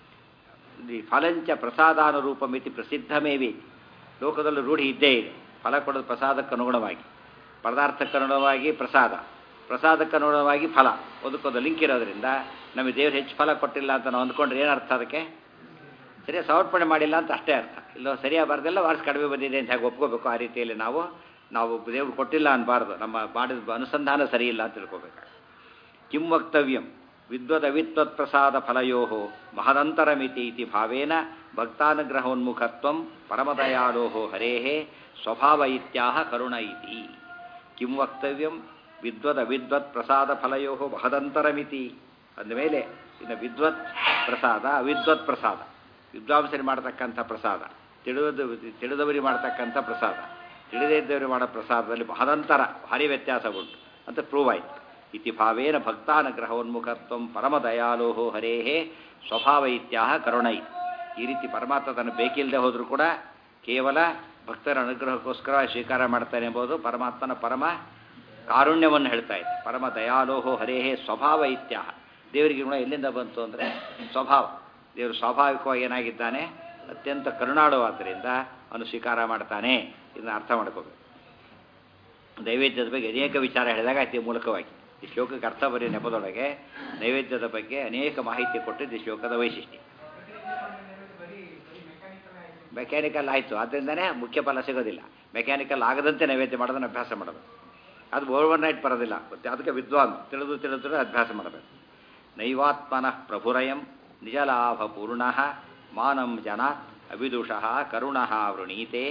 ಈ ಫಲಂಚ ಪ್ರಸಾದಾನುರೂಪ ಮಿತಿ ಪ್ರಸಿದ್ಧಮೇವಿ ಲೋಕದಲ್ಲಿ ರೂಢಿ ಇದ್ದೇ ಇದೆ ಫಲ ಕೊಡೋದು ಪ್ರಸಾದಕ್ಕೆ ಅನುಗುಣವಾಗಿ ಪದಾರ್ಥಕ್ಕೆ ಅನುಗುಣವಾಗಿ ಪ್ರಸಾದ ಪ್ರಸಾದಕ್ಕೆ ಅನುಗುಣವಾಗಿ ಫಲ ಅದಕ್ಕೊಂದು ಲಿಂಕ್ ಇರೋದ್ರಿಂದ ನಮಗೆ ದೇವ್ರು ಹೆಚ್ಚು ಫಲ ಕೊಟ್ಟಿಲ್ಲ ಅಂತ ನಾವು ಅಂದ್ಕೊಂಡ್ರೆ ಏನು ಅರ್ಥ ಅದಕ್ಕೆ ಸರಿಯಾಗಿ ಸಮರ್ಪಣೆ ಮಾಡಿಲ್ಲ ಅಂತ ಅಷ್ಟೇ ಅರ್ಥ ಇಲ್ಲೋ ಸರಿಯಾಗಿ ಬಾರ್ದೆಲ್ಲ ವಾರ್ಸ್ ಕಡಿಮೆ ಬಂದಿದೆ ಅಂತ ಹೇಗೆ ಒಪ್ಕೋಬೇಕು ಆ ರೀತಿಯಲ್ಲಿ ನಾವು ನಾವು ದೇವ್ರು ಕೊಟ್ಟಿಲ್ಲ ಅನ್ಬಾರ್ದು ನಮ್ಮ ಮಾಡಿದ ಅನುಸಂಧಾನ ಸರಿ ಇಲ್ಲ ಅಂತ ತಿಳ್ಕೊಬೇಕು ಕಿಂ ವಕ್ತವ್ಯಂ ವಿದ್ವದ್ ಅವಿದ್ವತ್ ಪ್ರಸಾದ ಫಲಯೋ ಮಹದಂತರಮಿತಿ ಇತಿ ಭಾವೇನ ಭಕ್ತಾನುಗ್ರಹೋನ್ಮುಖತ್ವ ಪರಮದಯಾಳೋ ಹರೇ ಸ್ವಭಾವ ಇತ್ಯಾಹ ಕರುಣ ಇತಿ ಕಿಂ ವಕ್ತವ್ಯಂ ವಿದ್ವದ್ ಅವಿದ್ವತ್ ಪ್ರಸಾದ ಫಲಯೋ ಮಹದಂತರಮಿತಿ ಅಂದಮೇಲೆ ಇನ್ನು ವಿದ್ವತ್ ಪ್ರಸಾದ ಅವಿದ್ವತ್ ಪ್ರಸಾದ ವಿದ್ವಾಂಸರಿ ಮಾಡತಕ್ಕಂಥ ಪ್ರಸಾದ ತಿಳಿದು ತಿಳಿದವರಿಗೆ ಮಾಡತಕ್ಕಂಥ ಪ್ರಸಾದ ತಿಳಿದೇ ಇದ್ದವರು ಮಾಡೋ ಪ್ರಸಾದದಲ್ಲಿ ಮಹದಂತರ ಭಾರಿ ವ್ಯತ್ಯಾಸ ಉಂಟು ಅಂತ ಪ್ರೂವ್ ಆಯಿತು ಇತಿ ಭಾವೇನ ಭಕ್ತಾನುಗ್ರಹೋನ್ಮುಖತ್ವ ಪರಮದಯಾಲೋ ಹರೇ ಸ್ವಭಾವ ಇತ್ಯಾಹ ಕರುಣೈ ಈ ರೀತಿ ಪರಮಾತ್ಮ ತನ್ನ ಬೇಕಿಲ್ಲದೆ ಹೋದರೂ ಕೂಡ ಕೇವಲ ಭಕ್ತರ ಅನುಗ್ರಹಕ್ಕೋಸ್ಕರ ಸ್ವೀಕಾರ ಮಾಡ್ತಾನೆ ಎಂಬುದು ಪರಮಾತ್ಮನ ಪರಮ ಕಾರುಣ್ಯವನ್ನು ಹೇಳ್ತಾ ಇದೆ ಪರಮ ದಯಾಲೋಹೋ ಹರೇಹೇ ಸ್ವಭಾವ ಇತ್ಯಾಹ ದೇವರಿಗೆ ಗುಣ ಎಲ್ಲಿಂದ ಬಂತು ಅಂದರೆ ಸ್ವಭಾವ ದೇವರು ಸ್ವಾಭಾವಿಕವಾಗಿ ಏನಾಗಿದ್ದಾನೆ ಅತ್ಯಂತ ಕರುಣಾಳುವಾದ್ದರಿಂದ ಅವನು ಸ್ವೀಕಾರ ಮಾಡ್ತಾನೆ ಇದನ್ನು ಅರ್ಥ ಮಾಡ್ಕೋಬೇಕು ನೈವೇದ್ಯದ ಬಗ್ಗೆ ಅನೇಕ ವಿಚಾರ ಹೇಳಿದಾಗ ಅತಿ ಮೂಲಕವಾಗಿ ಈ ಶ್ಲೋಕಕ್ಕೆ ಅರ್ಥ ಬರೆಯೋ ನೆಪದೊಳಗೆ ನೈವೇದ್ಯದ ಬಗ್ಗೆ ಅನೇಕ ಮಾಹಿತಿ ಕೊಟ್ಟಿದ್ದು ಈ ಶ್ಲೋಕದ ವೈಶಿಷ್ಟ್ಯ ಮೆಕ್ಯಾನಿಕಲ್ ಆಯಿತು ಅದರಿಂದನೇ ಮುಖ್ಯ ಫಲ ಸಿಗೋದಿಲ್ಲ ಮೆಕ್ಯಾನಿಕಲ್ ಆಗದಂತೆ ನೈವೇದ್ಯ ಮಾಡೋದನ್ನು ಅಭ್ಯಾಸ ಮಾಡೋದು ಅದು ಓವರ್ ನೈಟ್ ಬರೋದಿಲ್ಲ ಮತ್ತೆ ಅದಕ್ಕೆ ವಿದ್ವಾನ್ ತಿಳಿದು ತಿಳಿದು ಅಭ್ಯಾಸ ಮಾಡಬೇಕು ನೈವಾತ್ಮನಃ ಪ್ರಭುರಯಂ ನಿಜಲಾಭಪೂರ್ಣ ಮಾನಂ ಜನಾತ್ ಅವಿದುಷಃ ಕರುಣಃ ವೃಣೀತೆ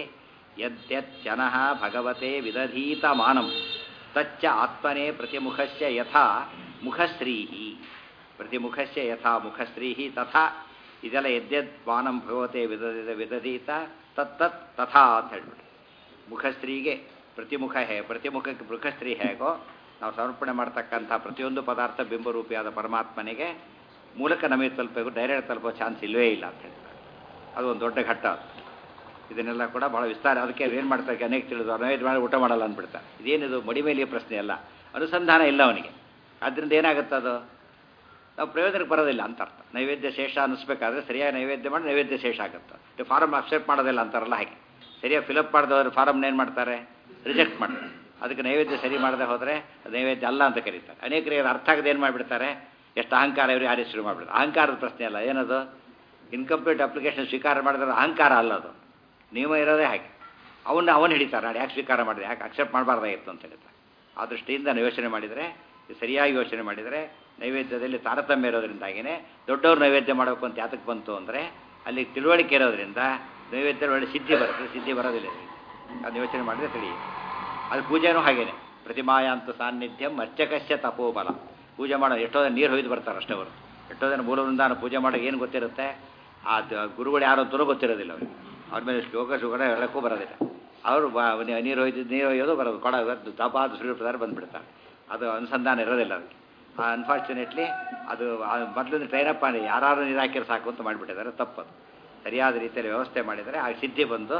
ಯದ್ಯಜ್ಜನಃ ಭಗವತೆ ವಿದಧೀತ ಮಾನಂ ತಚ್ಚ ಆತ್ಮನೇ ಪ್ರತಿಮುಖಸ್ಯ ಯಥಾ ಮುಖಶ್ರೀಹಿ ಪ್ರತಿಮುಖಸ್ಯ ಯಥಾ ಮುಖಶ್ರೀಹಿ ತಥಾ ಇದೆಲ್ಲ ಯದ್ಯದ್ ಮಾನಂ ಭಗವತೆ ವಿದಧಿತ ವಿದಧೀತ ತತ್ತತ್ ತಥಾ ಅಂತ ಹೇಳ್ಬಿಟ್ಟು ಮುಖಶ್ರೀಗೆ ಪ್ರತಿಮುಖ ಹೇ ಪ್ರತಿಮುಖಕ್ಕೆ ಮುಖಶ್ರೀ ಹೇಗೋ ನಾವು ಸಮರ್ಪಣೆ ಮಾಡ್ತಕ್ಕಂಥ ಪ್ರತಿಯೊಂದು ಪದಾರ್ಥ ಬಿಂಬರೂಪಿಯಾದ ಪರಮಾತ್ಮನಿಗೆ ಮೂಲಕ ನಮಗೆ ತಲುಪಬೇಕು ಡೈರೆಕ್ಟ್ ತಲುಪೋ ಚಾನ್ಸ್ ಇಲ್ಲವೇ ಇಲ್ಲ ಅಂತ ಹೇಳ್ತಾರೆ ಅದು ಒಂದು ದೊಡ್ಡ ಘಟ್ಟ ಅದು ಇದನ್ನೆಲ್ಲ ಕೂಡ ಭಾಳ ವಿಸ್ತಾರ ಅದಕ್ಕೆ ಏನು ಮಾಡ್ತಾರೆ ಅನೇಕ ತಿಳಿದು ನೈವೇದ್ಯ ಮಾಡಿ ಊಟ ಮಾಡಲ್ಲ ಅಂದ್ಬಿಡ್ತಾರೆ ಇದೇನಿದು ಮಡಿಮೇಲಿಯ ಪ್ರಶ್ನೆ ಅಲ್ಲ ಅನುಸಂಧಾನ ಇಲ್ಲ ಅವನಿಗೆ ಆದ್ದರಿಂದ ಏನಾಗುತ್ತೆ ಅದು ನಾವು ಪ್ರಯೋಜನಕ್ಕೆ ಬರೋದಿಲ್ಲ ಅಂತ ಅರ್ಥ ನೈವೇದ್ಯ ಶೇಷ ಅನ್ನಿಸ್ಬೇಕಾದ್ರೆ ಸರಿಯಾಗಿ ನೈವೇದ್ಯ ಮಾಡಿ ನೈವೇದ್ಯ ಶೇಷ ಆಗುತ್ತೆ ಫಾರಮ್ ಅಕ್ಸೆಪ್ಟ್ ಮಾಡೋದಿಲ್ಲ ಅಂತಾರಲ್ಲ ಹಾಗೆ ಸರಿಯಾಗಿ ಫಿಲಪ್ ಮಾಡಿದವರು ಫಾರಮ್ನ ಏನು ಮಾಡ್ತಾರೆ ರಿಜೆಕ್ಟ್ ಮಾಡ್ತಾರೆ ಅದಕ್ಕೆ ನೈವೇದ್ಯ ಸರಿ ಮಾಡದೆ ಹೋದರೆ ನೈವೇದ್ಯ ಅಲ್ಲ ಅಂತ ಕರೀತಾರೆ ಅನೇಕರಿಗೆ ಅರ್ಥ ಆಗದೆ ಏನು ಮಾಡಿಬಿಡ್ತಾರೆ ಎಷ್ಟು ಅಹಂಕಾರ ಇವರು ಯಾರು ಶುರು ಮಾಡಿಬಿಡ್ತಾರೆ ಅಹಂಕಾರದ ಪ್ರಶ್ನೆ ಅಲ್ಲ ಏನದು ಇನ್ಕಂಪ್ಲೀಟ್ ಅಪ್ಲಿಕೇಶನ್ ಸ್ವೀಕಾರ ಮಾಡಿದ್ರೆ ಅಹಂಕಾರ ಅಲ್ಲ ಅದು ನಿಯಮ ಇರೋದೇ ಹಾಗೆ ಅವನ್ನ ಅವನು ಹಿಡಿತಾರೆ ನಾನು ಯಾಕೆ ಸ್ವೀಕಾರ ಮಾಡಿದೆ ಯಾಕೆ ಅಕ್ಸೆಪ್ಟ್ ಮಾಡಬಾರ್ದಾಗಿತ್ತು ಅಂತ ಹೇಳ್ತಾರೆ ಆ ದೃಷ್ಟಿಯಿಂದ ನಾವು ಯೋಚನೆ ಮಾಡಿದರೆ ಸರಿಯಾಗಿ ಯೋಚನೆ ಮಾಡಿದರೆ ನೈವೇದ್ಯದಲ್ಲಿ ತಾರತಮ್ಯ ಇರೋದ್ರಿಂದಾಗಿಯೇ ದೊಡ್ಡವ್ರು ನೈವೇದ್ಯ ಮಾಡಬೇಕು ಅಂತ ಯಾತಕ್ಕೆ ಬಂತು ಅಂದರೆ ಅಲ್ಲಿ ತಿಳುವಳಿಕೆ ಇರೋದ್ರಿಂದ ನೈವೇದ್ಯ ಒಳ್ಳೆ ಸಿದ್ಧಿ ಬರುತ್ತೆ ಸಿದ್ಧಿ ಬರೋದಿಲ್ಲ ಅದು ಯೋಚನೆ ಮಾಡಿದ್ರೆ ತಿಳಿ ಅದು ಪೂಜೆನೂ ಹಾಗೇನೆ ಪ್ರತಿಮಾಯಾಂತ ಸಾನ್ನಿಧ್ಯಂ ಅರ್ಚಕಸ್ಯ ತಪೋಬಲ ಪೂಜೆ ಮಾಡೋ ಎಷ್ಟೋ ಜನ ನೀರು ಹೊಯ್ದು ಬರ್ತಾರೆ ಅಷ್ಟೇ ಅವರು ಎಷ್ಟೋ ಜನ ಮೂಲವೃಂದಾನ ಪೂಜೆ ಮಾಡೋಕೆ ಏನು ಗೊತ್ತಿರುತ್ತೆ ಆ ದ- ಗುರುಗಳು ಯಾರು ಅಂತಲೂ ಗೊತ್ತಿರೋದಿಲ್ಲ ಅವ್ರಿಗೆ ಅವ್ರ ಮೇಲೆ ಶ್ಲೋಕ ಶುಗರ ಹೇಳಕ್ಕೂ ಬರೋದಿಲ್ಲ ಅವರು ಬ ನೀರು ಹೊಯ್ದು ನೀರು ಒಯ್ಯೋದು ಬರೋದು ಕೊಡ ತಪ ಅದು ಸೂರ್ಯ ಪ್ರಧಾನ ಬಂದುಬಿಡ್ತಾರೆ ಅದು ಅನುಸಂಧಾನ ಇರೋದಿಲ್ಲ ಅದಕ್ಕೆ ಅನ್ಫಾರ್ಚುನೇಟ್ಲಿ ಅದು ಮೊದಲಿಂದ ಟ್ರೈನಪ್ ಮಾಡಿ ಯಾರು ನೀರು ಹಾಕಿದ್ರೆ ಸಾಕು ಅಂತ ಮಾಡಿಬಿಟ್ಟಿದ್ದಾರೆ ತಪ್ಪದು ಸರಿಯಾದ ರೀತಿಯಲ್ಲಿ ವ್ಯವಸ್ಥೆ ಮಾಡಿದರೆ ಆ ಸಿದ್ಧಿ ಬಂದು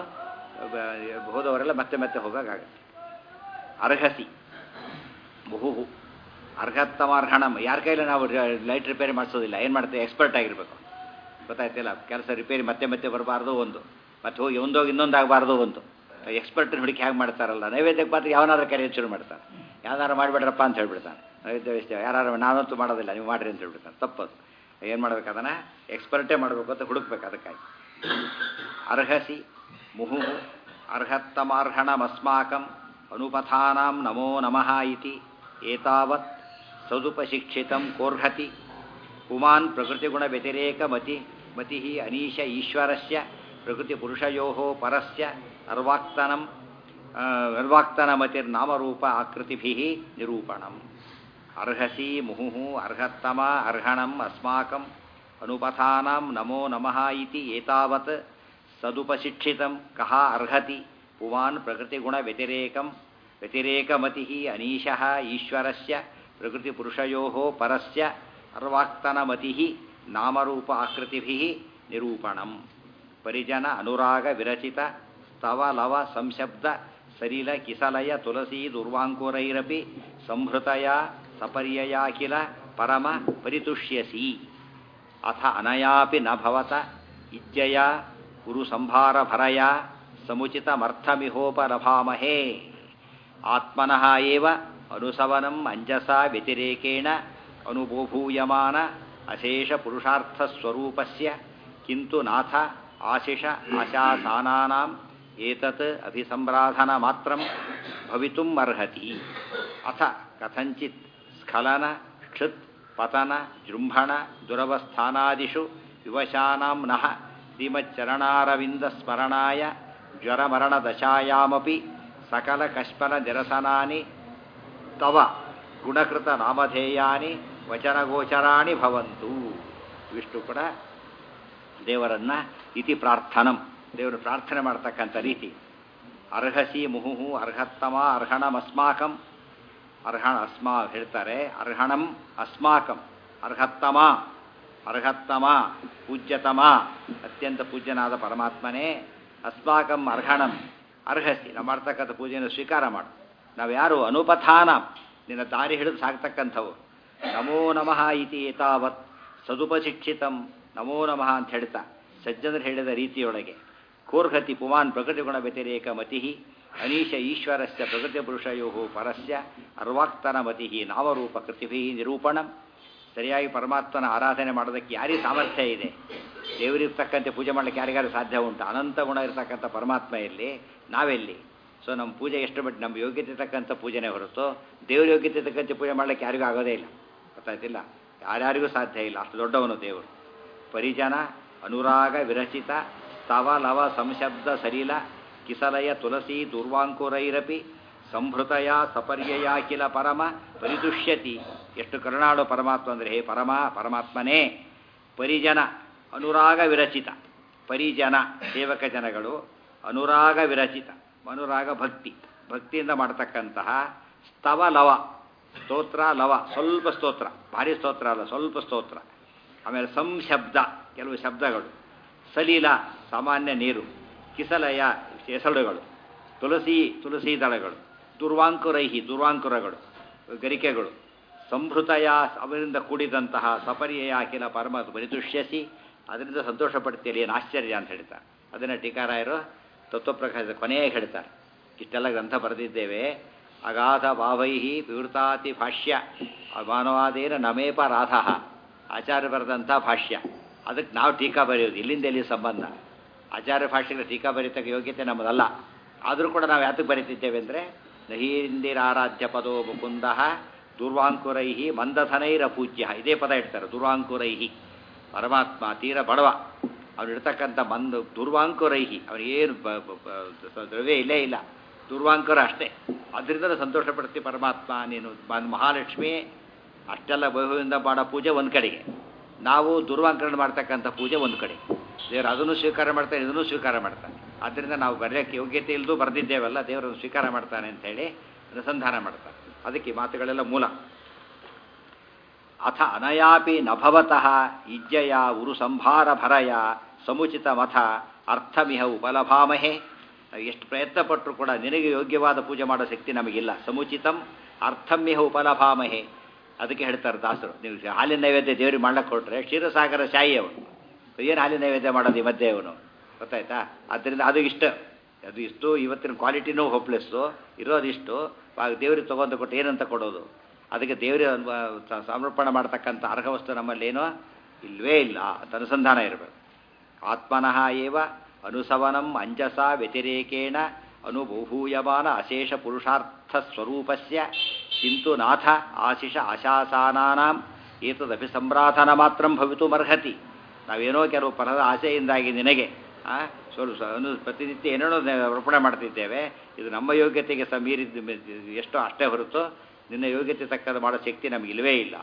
ಬ- ಹೋದವರೆಲ್ಲ ಮತ್ತೆ ಮತ್ತೆ ಹೋಗೋಕ್ಕಾಗತ್ತೆ ಅರ್ಹಸಿ ಬಹುಹು ಅರ್ಹತ್ತಮಾರ್ಹಣಂ ಯಾರ ಕೈಲಿ ನಾವು ಲೈಟ್ ರಿಪೇರಿ ಮಾಡಿಸೋದಿಲ್ಲ ಏನು ಮಾಡ್ತೇವೆ ಎಕ್ಸ್ಪರ್ಟ್ ಆಗಿರಬೇಕು ಗೊತ್ತಾಯ್ತಿಲ್ಲ ಕೆಲಸ ರಿಪೇರಿ ಮತ್ತೆ ಮತ್ತೆ ಬರಬಾರ್ದು ಒಂದು ಮತ್ತೆ ಹೋಗಿ ಒಂದೋಗಿ ಇನ್ನೊಂದು ಆಗಬಾರ್ದು ಒಂದು ಎಕ್ಸ್ಪರ್ಟ್ ಹುಡುಕಿ ಹೇಗೆ ಮಾಡ್ತಾರಲ್ಲ ನೈವೇದ್ಯಕ್ಕೆ ಮಾತ್ರ ಯಾವನಾದ್ರೂ ಕರೆಯೋದು ಶುರು ಮಾಡ್ತಾರೆ ಯಾವ್ದಾರು ಮಾಡಿಬಿಡ್ರಪ್ಪ ಅಂತ ಹೇಳ್ಬಿಡ್ತಾನೆ ನೈವೇದ್ಯ ವಿಷಯ ಯಾರು ನಾನಂತೂ ಮಾಡೋದಿಲ್ಲ ನೀವು ಮಾಡಿರಿ ಅಂತ ಹೇಳ್ಬಿಡ್ತಾನೆ ತಪ್ಪದು ಏನು ಮಾಡ್ಬೇಕು ಅದನ್ನು ಎಕ್ಸ್ಪರ್ಟೇ ಮಾಡಬೇಕು ಅಂತ ಹುಡುಕ್ಬೇಕು ಅದಕ್ಕಾಗಿ ಅರ್ಹಸಿ ಮುಹು ಅರ್ಹತ್ತಮಾರ್ಹಣಮಸ್ಮಾಕಂ ಅನುಪಥಾನಾಂ ನಮೋ ನಮಃ ಇತಿ ಏತಾವತ್ ಸದುಪಶಿಕ್ಷಿತಂ ಕೋರ್ಹತಿ ಪುಮಾನ್ ಪ್ರಕೃತಿಗುಣ ವ್ಯತಿರೇಕ ಮತಿ ಮತಿ ಅನೀಶ ಈಶ್ವರಸ್ಯ ಪ್ರಕೃತಿ ಪುರುಷಯೋ ಪರಸ್ಯ ಅರ್ವಾಕ್ತನಂ ನಿರ್ವಾಕ್ತನಮತಿರ್ನಾಮರೂಪ ಆಕೃತಿಭಿ ನಿರೂಪಣಂ ಅರ್ಹಸಿ ಮುಹುಃ ಅರ್ಹತ್ತಮ ಅರ್ಹಣಂ ಅಸ್ಮಾಕಂ ಅನುಪಥಾನಾಂ ನಮೋ ನಮಃ ಇತಿ ಏತಾವತ್ ಸದುಪಶಿಕ್ಷಿತಂ ಕಹ ಅರ್ಹತಿ ಪುಮಾನ್ ಪ್ರಕೃತಿಗುಣ ವ್ಯತಿರೇಕಂ ವ್ಯತಿರೇಕಮತಿ ಅನೀಶಃ ಈಶ್ವರಸ್ಯ ಪ್ರಕೃತಿಪುರುಷಯೋ ಪರಸ್ಯ ಅರ್ವಾಕ್ತನಮತಿ ನಾಮರೂಪ ಆಕೃತಿಭಿ ನಿರೂಪಣಂ ಪರಿಜನ ಅನುರಾಗ ವಿರಚಿತ ಸ್ತವ ಲವ ಸಂಶಬ್ದ ಸಲಿಲ ಕಿಸಲಯ ತುಳಸಿ ದುರ್ವಾಂಕುರೈರಪಿ ಸಂಹೃತಯ ಸಪರ್ಯಯಾಖಿಲ ಪರಮ ಪರಿತುಷ್ಯಸಿ ಅಥ ಅನಯಾಪಿ ನ ಭವತ ಇಜ್ಜಯ ಗುರು ಸಂಭಾರಭರಯ ಸಮುಚಿತಮರ್ಥಮಿಹೋಪಲಭಾಮಹೇ ಆತ್ಮನಃ ಏವ ಅನುಸವನಂ ಅಂಜಸಾ ವ್ಯತಿರೇಕೇಣ ಅನುಬೋಭೂಯಮಾನ ಅಶೇಷ ಪುರುಷಾರ್ಥಸ್ವರೂಪಸ್ಯ ಕಿಂತು ನಾಥ ಆಶಿಷ ಆಶಾಸಾನಾನಾಂ ಏತತ್ ಅಭಿಸಂರಾಧನ ಮಾತ್ರಂ ಭವಿತುಂ ಅರ್ಹತಿ ಅಥ ಕಥಂಚಿತ್ ಸ್ಖಲನ ಕ್ಷುತ್ ಪತನ ಜೃಂಭಣ ದುರವಸ್ಥಾನಾದಿಷು ವಿವಶಾನಾಂ ನಃ ಶ್ರೀಮಚ್ಚರಣಾರವಿಂದ ಸ್ಮರಣಾಯ ಜ್ವರಮರಣದಶಾಯಾಮಪಿ ಸಕಲ ಕಶ್ಮಲ ನಿರಸನಾನಿ ತವ ಗುಣಕೃತ ನಾಮಧೇಯಾನಿ ವಚನಗೋಚರಾಣಿ ಭವಂತು ಇವಿಷ್ಟು ಕೂಡ ದೇವರನ್ನ ಇತಿ ಪ್ರಾರ್ಥನಂ ದೇವರು ಪ್ರಾರ್ಥನೆ ಮಾಡ್ತಕ್ಕಂಥ ರೀತಿ ಅರ್ಹಸಿ ಮುಹುಹು ಅರ್ಹತ್ತಮ ಅರ್ಹಣಮಸ್ಮಾಕಂ ಅರ್ಹಣ ಅಸ್ಮಾ ಹೇಳ್ತಾರೆ ಅರ್ಹಣಂ ಅಸ್ಮಾಕಂ ಅರ್ಹತ್ತಮ ಅರ್ಹತ್ತಮ ಪೂಜ್ಯತಮ ಅತ್ಯಂತ ಪೂಜ್ಯನಾದ ಪರಮಾತ್ಮನೇ ಅಸ್ಮಾಕಂ ಅರ್ಹಣಂ ಅರ್ಹಸಿ ನಾವು ಮಾಡ್ತಕ್ಕಂಥ ಪೂಜೆಯನ್ನು ಸ್ವೀಕಾರ ಮಾಡು ನಾವು ಯಾರು ಅನುಪಥಾನ ನಿನ್ನ ದಾರಿ ಹಿಡಿದು ಸಾಕ್ತಕ್ಕಂಥವು ನಮೋ ನಮಃ ಇತಿ ಏತಾವತ್ ಸದುಪಶಿಕ್ಷಿತಂ ನಮೋ ನಮಃ ಅಂತ ಹೇಳ್ತಾ ಸಜ್ಜನರು ಹೇಳಿದ ರೀತಿಯೊಳಗೆ ಕೋರ್ಹತಿ ಪುಮಾನ್ ಪ್ರಕೃತಿಗುಣ ವ್ಯತಿರೇಕ ಮತಿ ಅನೀಶ ಈಶ್ವರಸ್ಯ ಪ್ರಕೃತಿ ಪುರುಷಯೋ ಪರಸ್ಯ ಅರ್ವಾಕ್ತನ ಮತಿ ನಾಮರೂಪ ಕೃತಿಭಿ ನಿರೂಪಣಂ ಸರಿಯಾಗಿ ಪರಮಾತ್ಮನ ಆರಾಧನೆ ಮಾಡೋದಕ್ಕೆ ಯಾರಿಗೆ ಸಾಮರ್ಥ್ಯ ಇದೆ ದೇವರಿರ್ತಕ್ಕಂತೆ ಪೂಜೆ ಮಾಡಲಿಕ್ಕೆ ಯಾರಿಗಾರು ಸಾಧ್ಯ ಉಂಟು ಅನಂತ ಗುಣ ಇರತಕ್ಕಂಥ ಪರಮಾತ್ಮ ಎಲ್ಲಿ ನಾವೆಲ್ಲಿ ಸೊ ನಮ್ಮ ಪೂಜೆ ಎಷ್ಟು ಬಿಟ್ಟು ನಮ್ಮ ಯೋಗ್ಯತೆ ತಕ್ಕಂಥ ಪೂಜೆನೇ ಹೊರತು ದೇವ್ರ ಯೋಗ್ಯತೆ ತಕ್ಕಂತೆ ಪೂಜೆ ಮಾಡಲಿಕ್ಕೆ ಯಾರಿಗೂ ಆಗೋದೇ ಇಲ್ಲ ಗೊತ್ತಾಯ್ತಿಲ್ಲ ಯಾರ್ಯಾರಿಗೂ ಸಾಧ್ಯ ಇಲ್ಲ ಅಷ್ಟು ದೊಡ್ಡವನು ದೇವರು ಪರಿಜನ ಅನುರಾಗ ವಿರಚಿತ ಸ್ತವ ಲವ ಸಂಶಬ್ದ ಸಲಿಲ ಕಿಸಲಯ ತುಳಸಿ ದುರ್ವಾಂಕುರೈರಪಿ ಸಂಭೃತಯ ಸಪರ್ಯಯ ಕಿಲ ಪರಮ ಪರಿದುಷ್ಯತಿ ಎಷ್ಟು ಕರುಣಾಳು ಪರಮಾತ್ಮ ಅಂದರೆ ಹೇ ಪರಮ ಪರಮಾತ್ಮನೇ ಪರಿಜನ ಅನುರಾಗ ವಿರಚಿತ ಪರಿಜನ ಸೇವಕ ಜನಗಳು ಅನುರಾಗ ವಿರಚಿತ ಅನುರಾಗ ಭಕ್ತಿ ಭಕ್ತಿಯಿಂದ ಮಾಡತಕ್ಕಂತಹ ಸ್ತವ ಲವ ಸ್ತೋತ್ರ ಲವ ಸ್ವಲ್ಪ ಸ್ತೋತ್ರ ಭಾರಿ ಸ್ತೋತ್ರ ಅಲ್ಲ ಸ್ವಲ್ಪ ಸ್ತೋತ್ರ ಆಮೇಲೆ ಸಂಶಬ್ದ ಕೆಲವು ಶಬ್ದಗಳು ಸಲೀಲ ಸಾಮಾನ್ಯ ನೀರು ಕಿಸಲಯ ಎಸಳುಗಳು ತುಳಸಿ ತುಳಸಿ ದಳಗಳು ದುರ್ವಾಂಕುರೈಹಿ ದುರ್ವಾಂಕುರಗಳು ಗರಿಕೆಗಳು ಸಂಭೃತಯ ಅವರಿಂದ ಕೂಡಿದಂತಹ ಸಪರ್ಯಯ ಅಖಿಲ ಪರಮ ಪರಿತುಷ್ಯಸಿ ಅದರಿಂದ ಸಂತೋಷ ಪಡ್ತೀರಿ ಏನು ಆಶ್ಚರ್ಯ ಅಂತ ಹೇಳ್ತಾರೆ ಅದನ್ನು ಟೀಕಾರಾಯರು ತತ್ವಪ್ರಕಾಶ ಕೊನೆಯೇ ಹೇಳ್ತಾರೆ ಇಷ್ಟೆಲ್ಲ ಗ್ರಂಥ ಬರೆದಿದ್ದೇವೆ ಅಗಾಧ ಭಾವೈಹಿ ವಿವೃತಾತಿ ಭಾಷ್ಯ ಮಾನವಾದೇನ ನಮೇಪ ರಾಧ ಆಚಾರ್ಯ ಬರೆದಂಥ ಭಾಷ್ಯ ಅದಕ್ಕೆ ನಾವು ಟೀಕಾ ಬರೆಯೋದು ಇಲ್ಲಿಂದ ಎಲ್ಲಿ ಸಂಬಂಧ ಆಚಾರ್ಯ ಭಾಷೆಗಳ ಟೀಕಾ ಬರೀತಕ್ಕ ಯೋಗ್ಯತೆ ನಮ್ಮದಲ್ಲ ಆದರೂ ಕೂಡ ನಾವು ಯಾತಕ್ಕೆ ಬರೀತಿದ್ದೇವೆ ಅಂದರೆ ನಹೀಂದಿರಾರಾಧ್ಯ ಪದೋ ಮುಕುಂದ ದುರ್ವಾಂಕುರೈಹಿ ಮಂದಧನೈರ ಪೂಜ್ಯ ಇದೇ ಪದ ಇಡ್ತಾರೆ ದುರ್ವಾಂಕುರೈಹಿ ಪರಮಾತ್ಮ ತೀರ ಬಡವ ಅವ್ನು ಇಡ್ತಕ್ಕಂಥ ಮಂದು ದುರ್ವಾಂಕುರೈಹಿ ಅವನಿಗೇನು ದ್ರವ್ಯ ಇಲ್ಲೇ ಇಲ್ಲ ದುರ್ವಾಂಕುರ ಅಷ್ಟೇ ಅದರಿಂದ ಸಂತೋಷ ಪಡ್ತೀವಿ ಪರಮಾತ್ಮ ನೀನು ಮಹಾಲಕ್ಷ್ಮಿ ಅಷ್ಟೆಲ್ಲ ವೈಭವದಿಂದ ಮಾಡೋ ಪೂಜೆ ಒಂದು ಕಡೆಗೆ ನಾವು ದುರ್ವಾಂಕರಣ ಮಾಡ್ತಕ್ಕಂಥ ಪೂಜೆ ಒಂದು ಕಡೆ ದೇವರು ಅದನ್ನು ಸ್ವೀಕಾರ ಮಾಡ್ತಾನೆ ಇದನ್ನು ಸ್ವೀಕಾರ ಮಾಡ್ತಾನೆ ಆದ್ದರಿಂದ ನಾವು ಬರೆಯೋಕ್ಕೆ ಯೋಗ್ಯತೆ ಇಲ್ಲದೂ ಬರೆದಿದ್ದೇವಲ್ಲ ದೇವರನ್ನು ಸ್ವೀಕಾರ ಮಾಡ್ತಾನೆ ಅಂತ ಹೇಳಿ ಅನುಸಂಧಾನ ಮಾಡ್ತಾನೆ ಅದಕ್ಕೆ ಈ ಮಾತುಗಳೆಲ್ಲ ಮೂಲ ಅಥ ಅನಯಾಪಿ ನಭವತಃ ಇಜ್ಜಯ ಉರು ಸಂಭಾರ ಭರಯ ಸಮುಚಿತ ಮಥ ಅರ್ಥಮಿಹ ಉಪಲಭಾಮಹೆ ನಾವು ಎಷ್ಟು ಪ್ರಯತ್ನ ಪಟ್ಟರು ಕೂಡ ನಿನಗೆ ಯೋಗ್ಯವಾದ ಪೂಜೆ ಮಾಡೋ ಶಕ್ತಿ ನಮಗಿಲ್ಲ ಸಮುಚಿತಂ ಅರ್ಥಮಿಹ ಉಪಲಭಾಮಹೆ ಅದಕ್ಕೆ ಹೇಳ್ತಾರೆ ದಾಸರು ನೀವು ಹಾಲಿನ ನೈವೇದ್ಯ ದೇವರಿಗೆ ಮಾಡ್ಲಿಕ್ಕೆ ಕೊಟ್ಟರೆ ಕ್ಷೀರಸಾಗರ ಶಾಯಿ ಅವನು ಏನು ಹಾಲಿನ ನೈವೇದ್ಯ ಮಾಡೋದು ಈ ಮಧ್ಯೆ ಅವನು ಗೊತ್ತಾಯ್ತಾ ಆದ್ದರಿಂದ ಅದು ಇಷ್ಟ ಅದು ಇಷ್ಟು ಇವತ್ತಿನ ಕ್ವಾಲಿಟಿನೂ ಹೋಪ್ಲೆಸ್ಸು ಇರೋದಿಷ್ಟು ದೇವ್ರಿಗೆ ತೊಗೊಂಡು ಕೊಟ್ಟು ಏನಂತ ಕೊಡೋದು ಅದಕ್ಕೆ ದೇವರಿಗೆ ಸಮರ್ಪಣೆ ಮಾಡ್ತಕ್ಕಂಥ ಅರ್ಹ ವಸ್ತು ನಮ್ಮಲ್ಲಿ ಏನೋ ಇಲ್ವೇ ಇಲ್ಲ ಅಂತ ಅನುಸಂಧಾನ ಇರಬೇಕು ಆತ್ಮನಃ ಏವ ಅನುಸವನಂ ಅಂಜಸ ವ್ಯತಿರೇಕೇಣ ಅನುಬಹೂಯಮಾನ ಅಶೇಷ ಪುರುಷಾರ್ಥ ಸ್ವರೂಪಸ್ಯ ಕಿಂತು ನಾಥ ಆಶಿಷ ಆಶಾಸಾನಾಂ ಏತದಪಿ ಸಂರಾಧನ ಮಾತ್ರ ಭವಿತುಮರ್ಹತಿ ನಾವೇನೋ ಕೆಲವು ಫಲದ ಆಸೆಯಿಂದಾಗಿ ನಿನಗೆ ಆ ಸ್ವಲ್ಪ ಸ- ಒಂದು ಪ್ರತಿನಿತ್ಯ ಏನೇನೋ ನ- ಅರ್ಪಣೆ ಮಾಡ್ತಿದ್ದೇವೆ ಇದು ನಮ್ಮ ಯೋಗ್ಯತೆಗೆ ಸ ಮೀರಿದ್ದು ಮೆ- ಎಷ್ಟೋ ಅಷ್ಟೇ ಹೊರತು ನಿನ್ನ ಯೋಗ್ಯತೆ ತಕ್ಕದ ಮಾಡೋ ಶಕ್ತಿ ನಮಗೆ ಇಲ್ಲವೇ ಇಲ್ಲ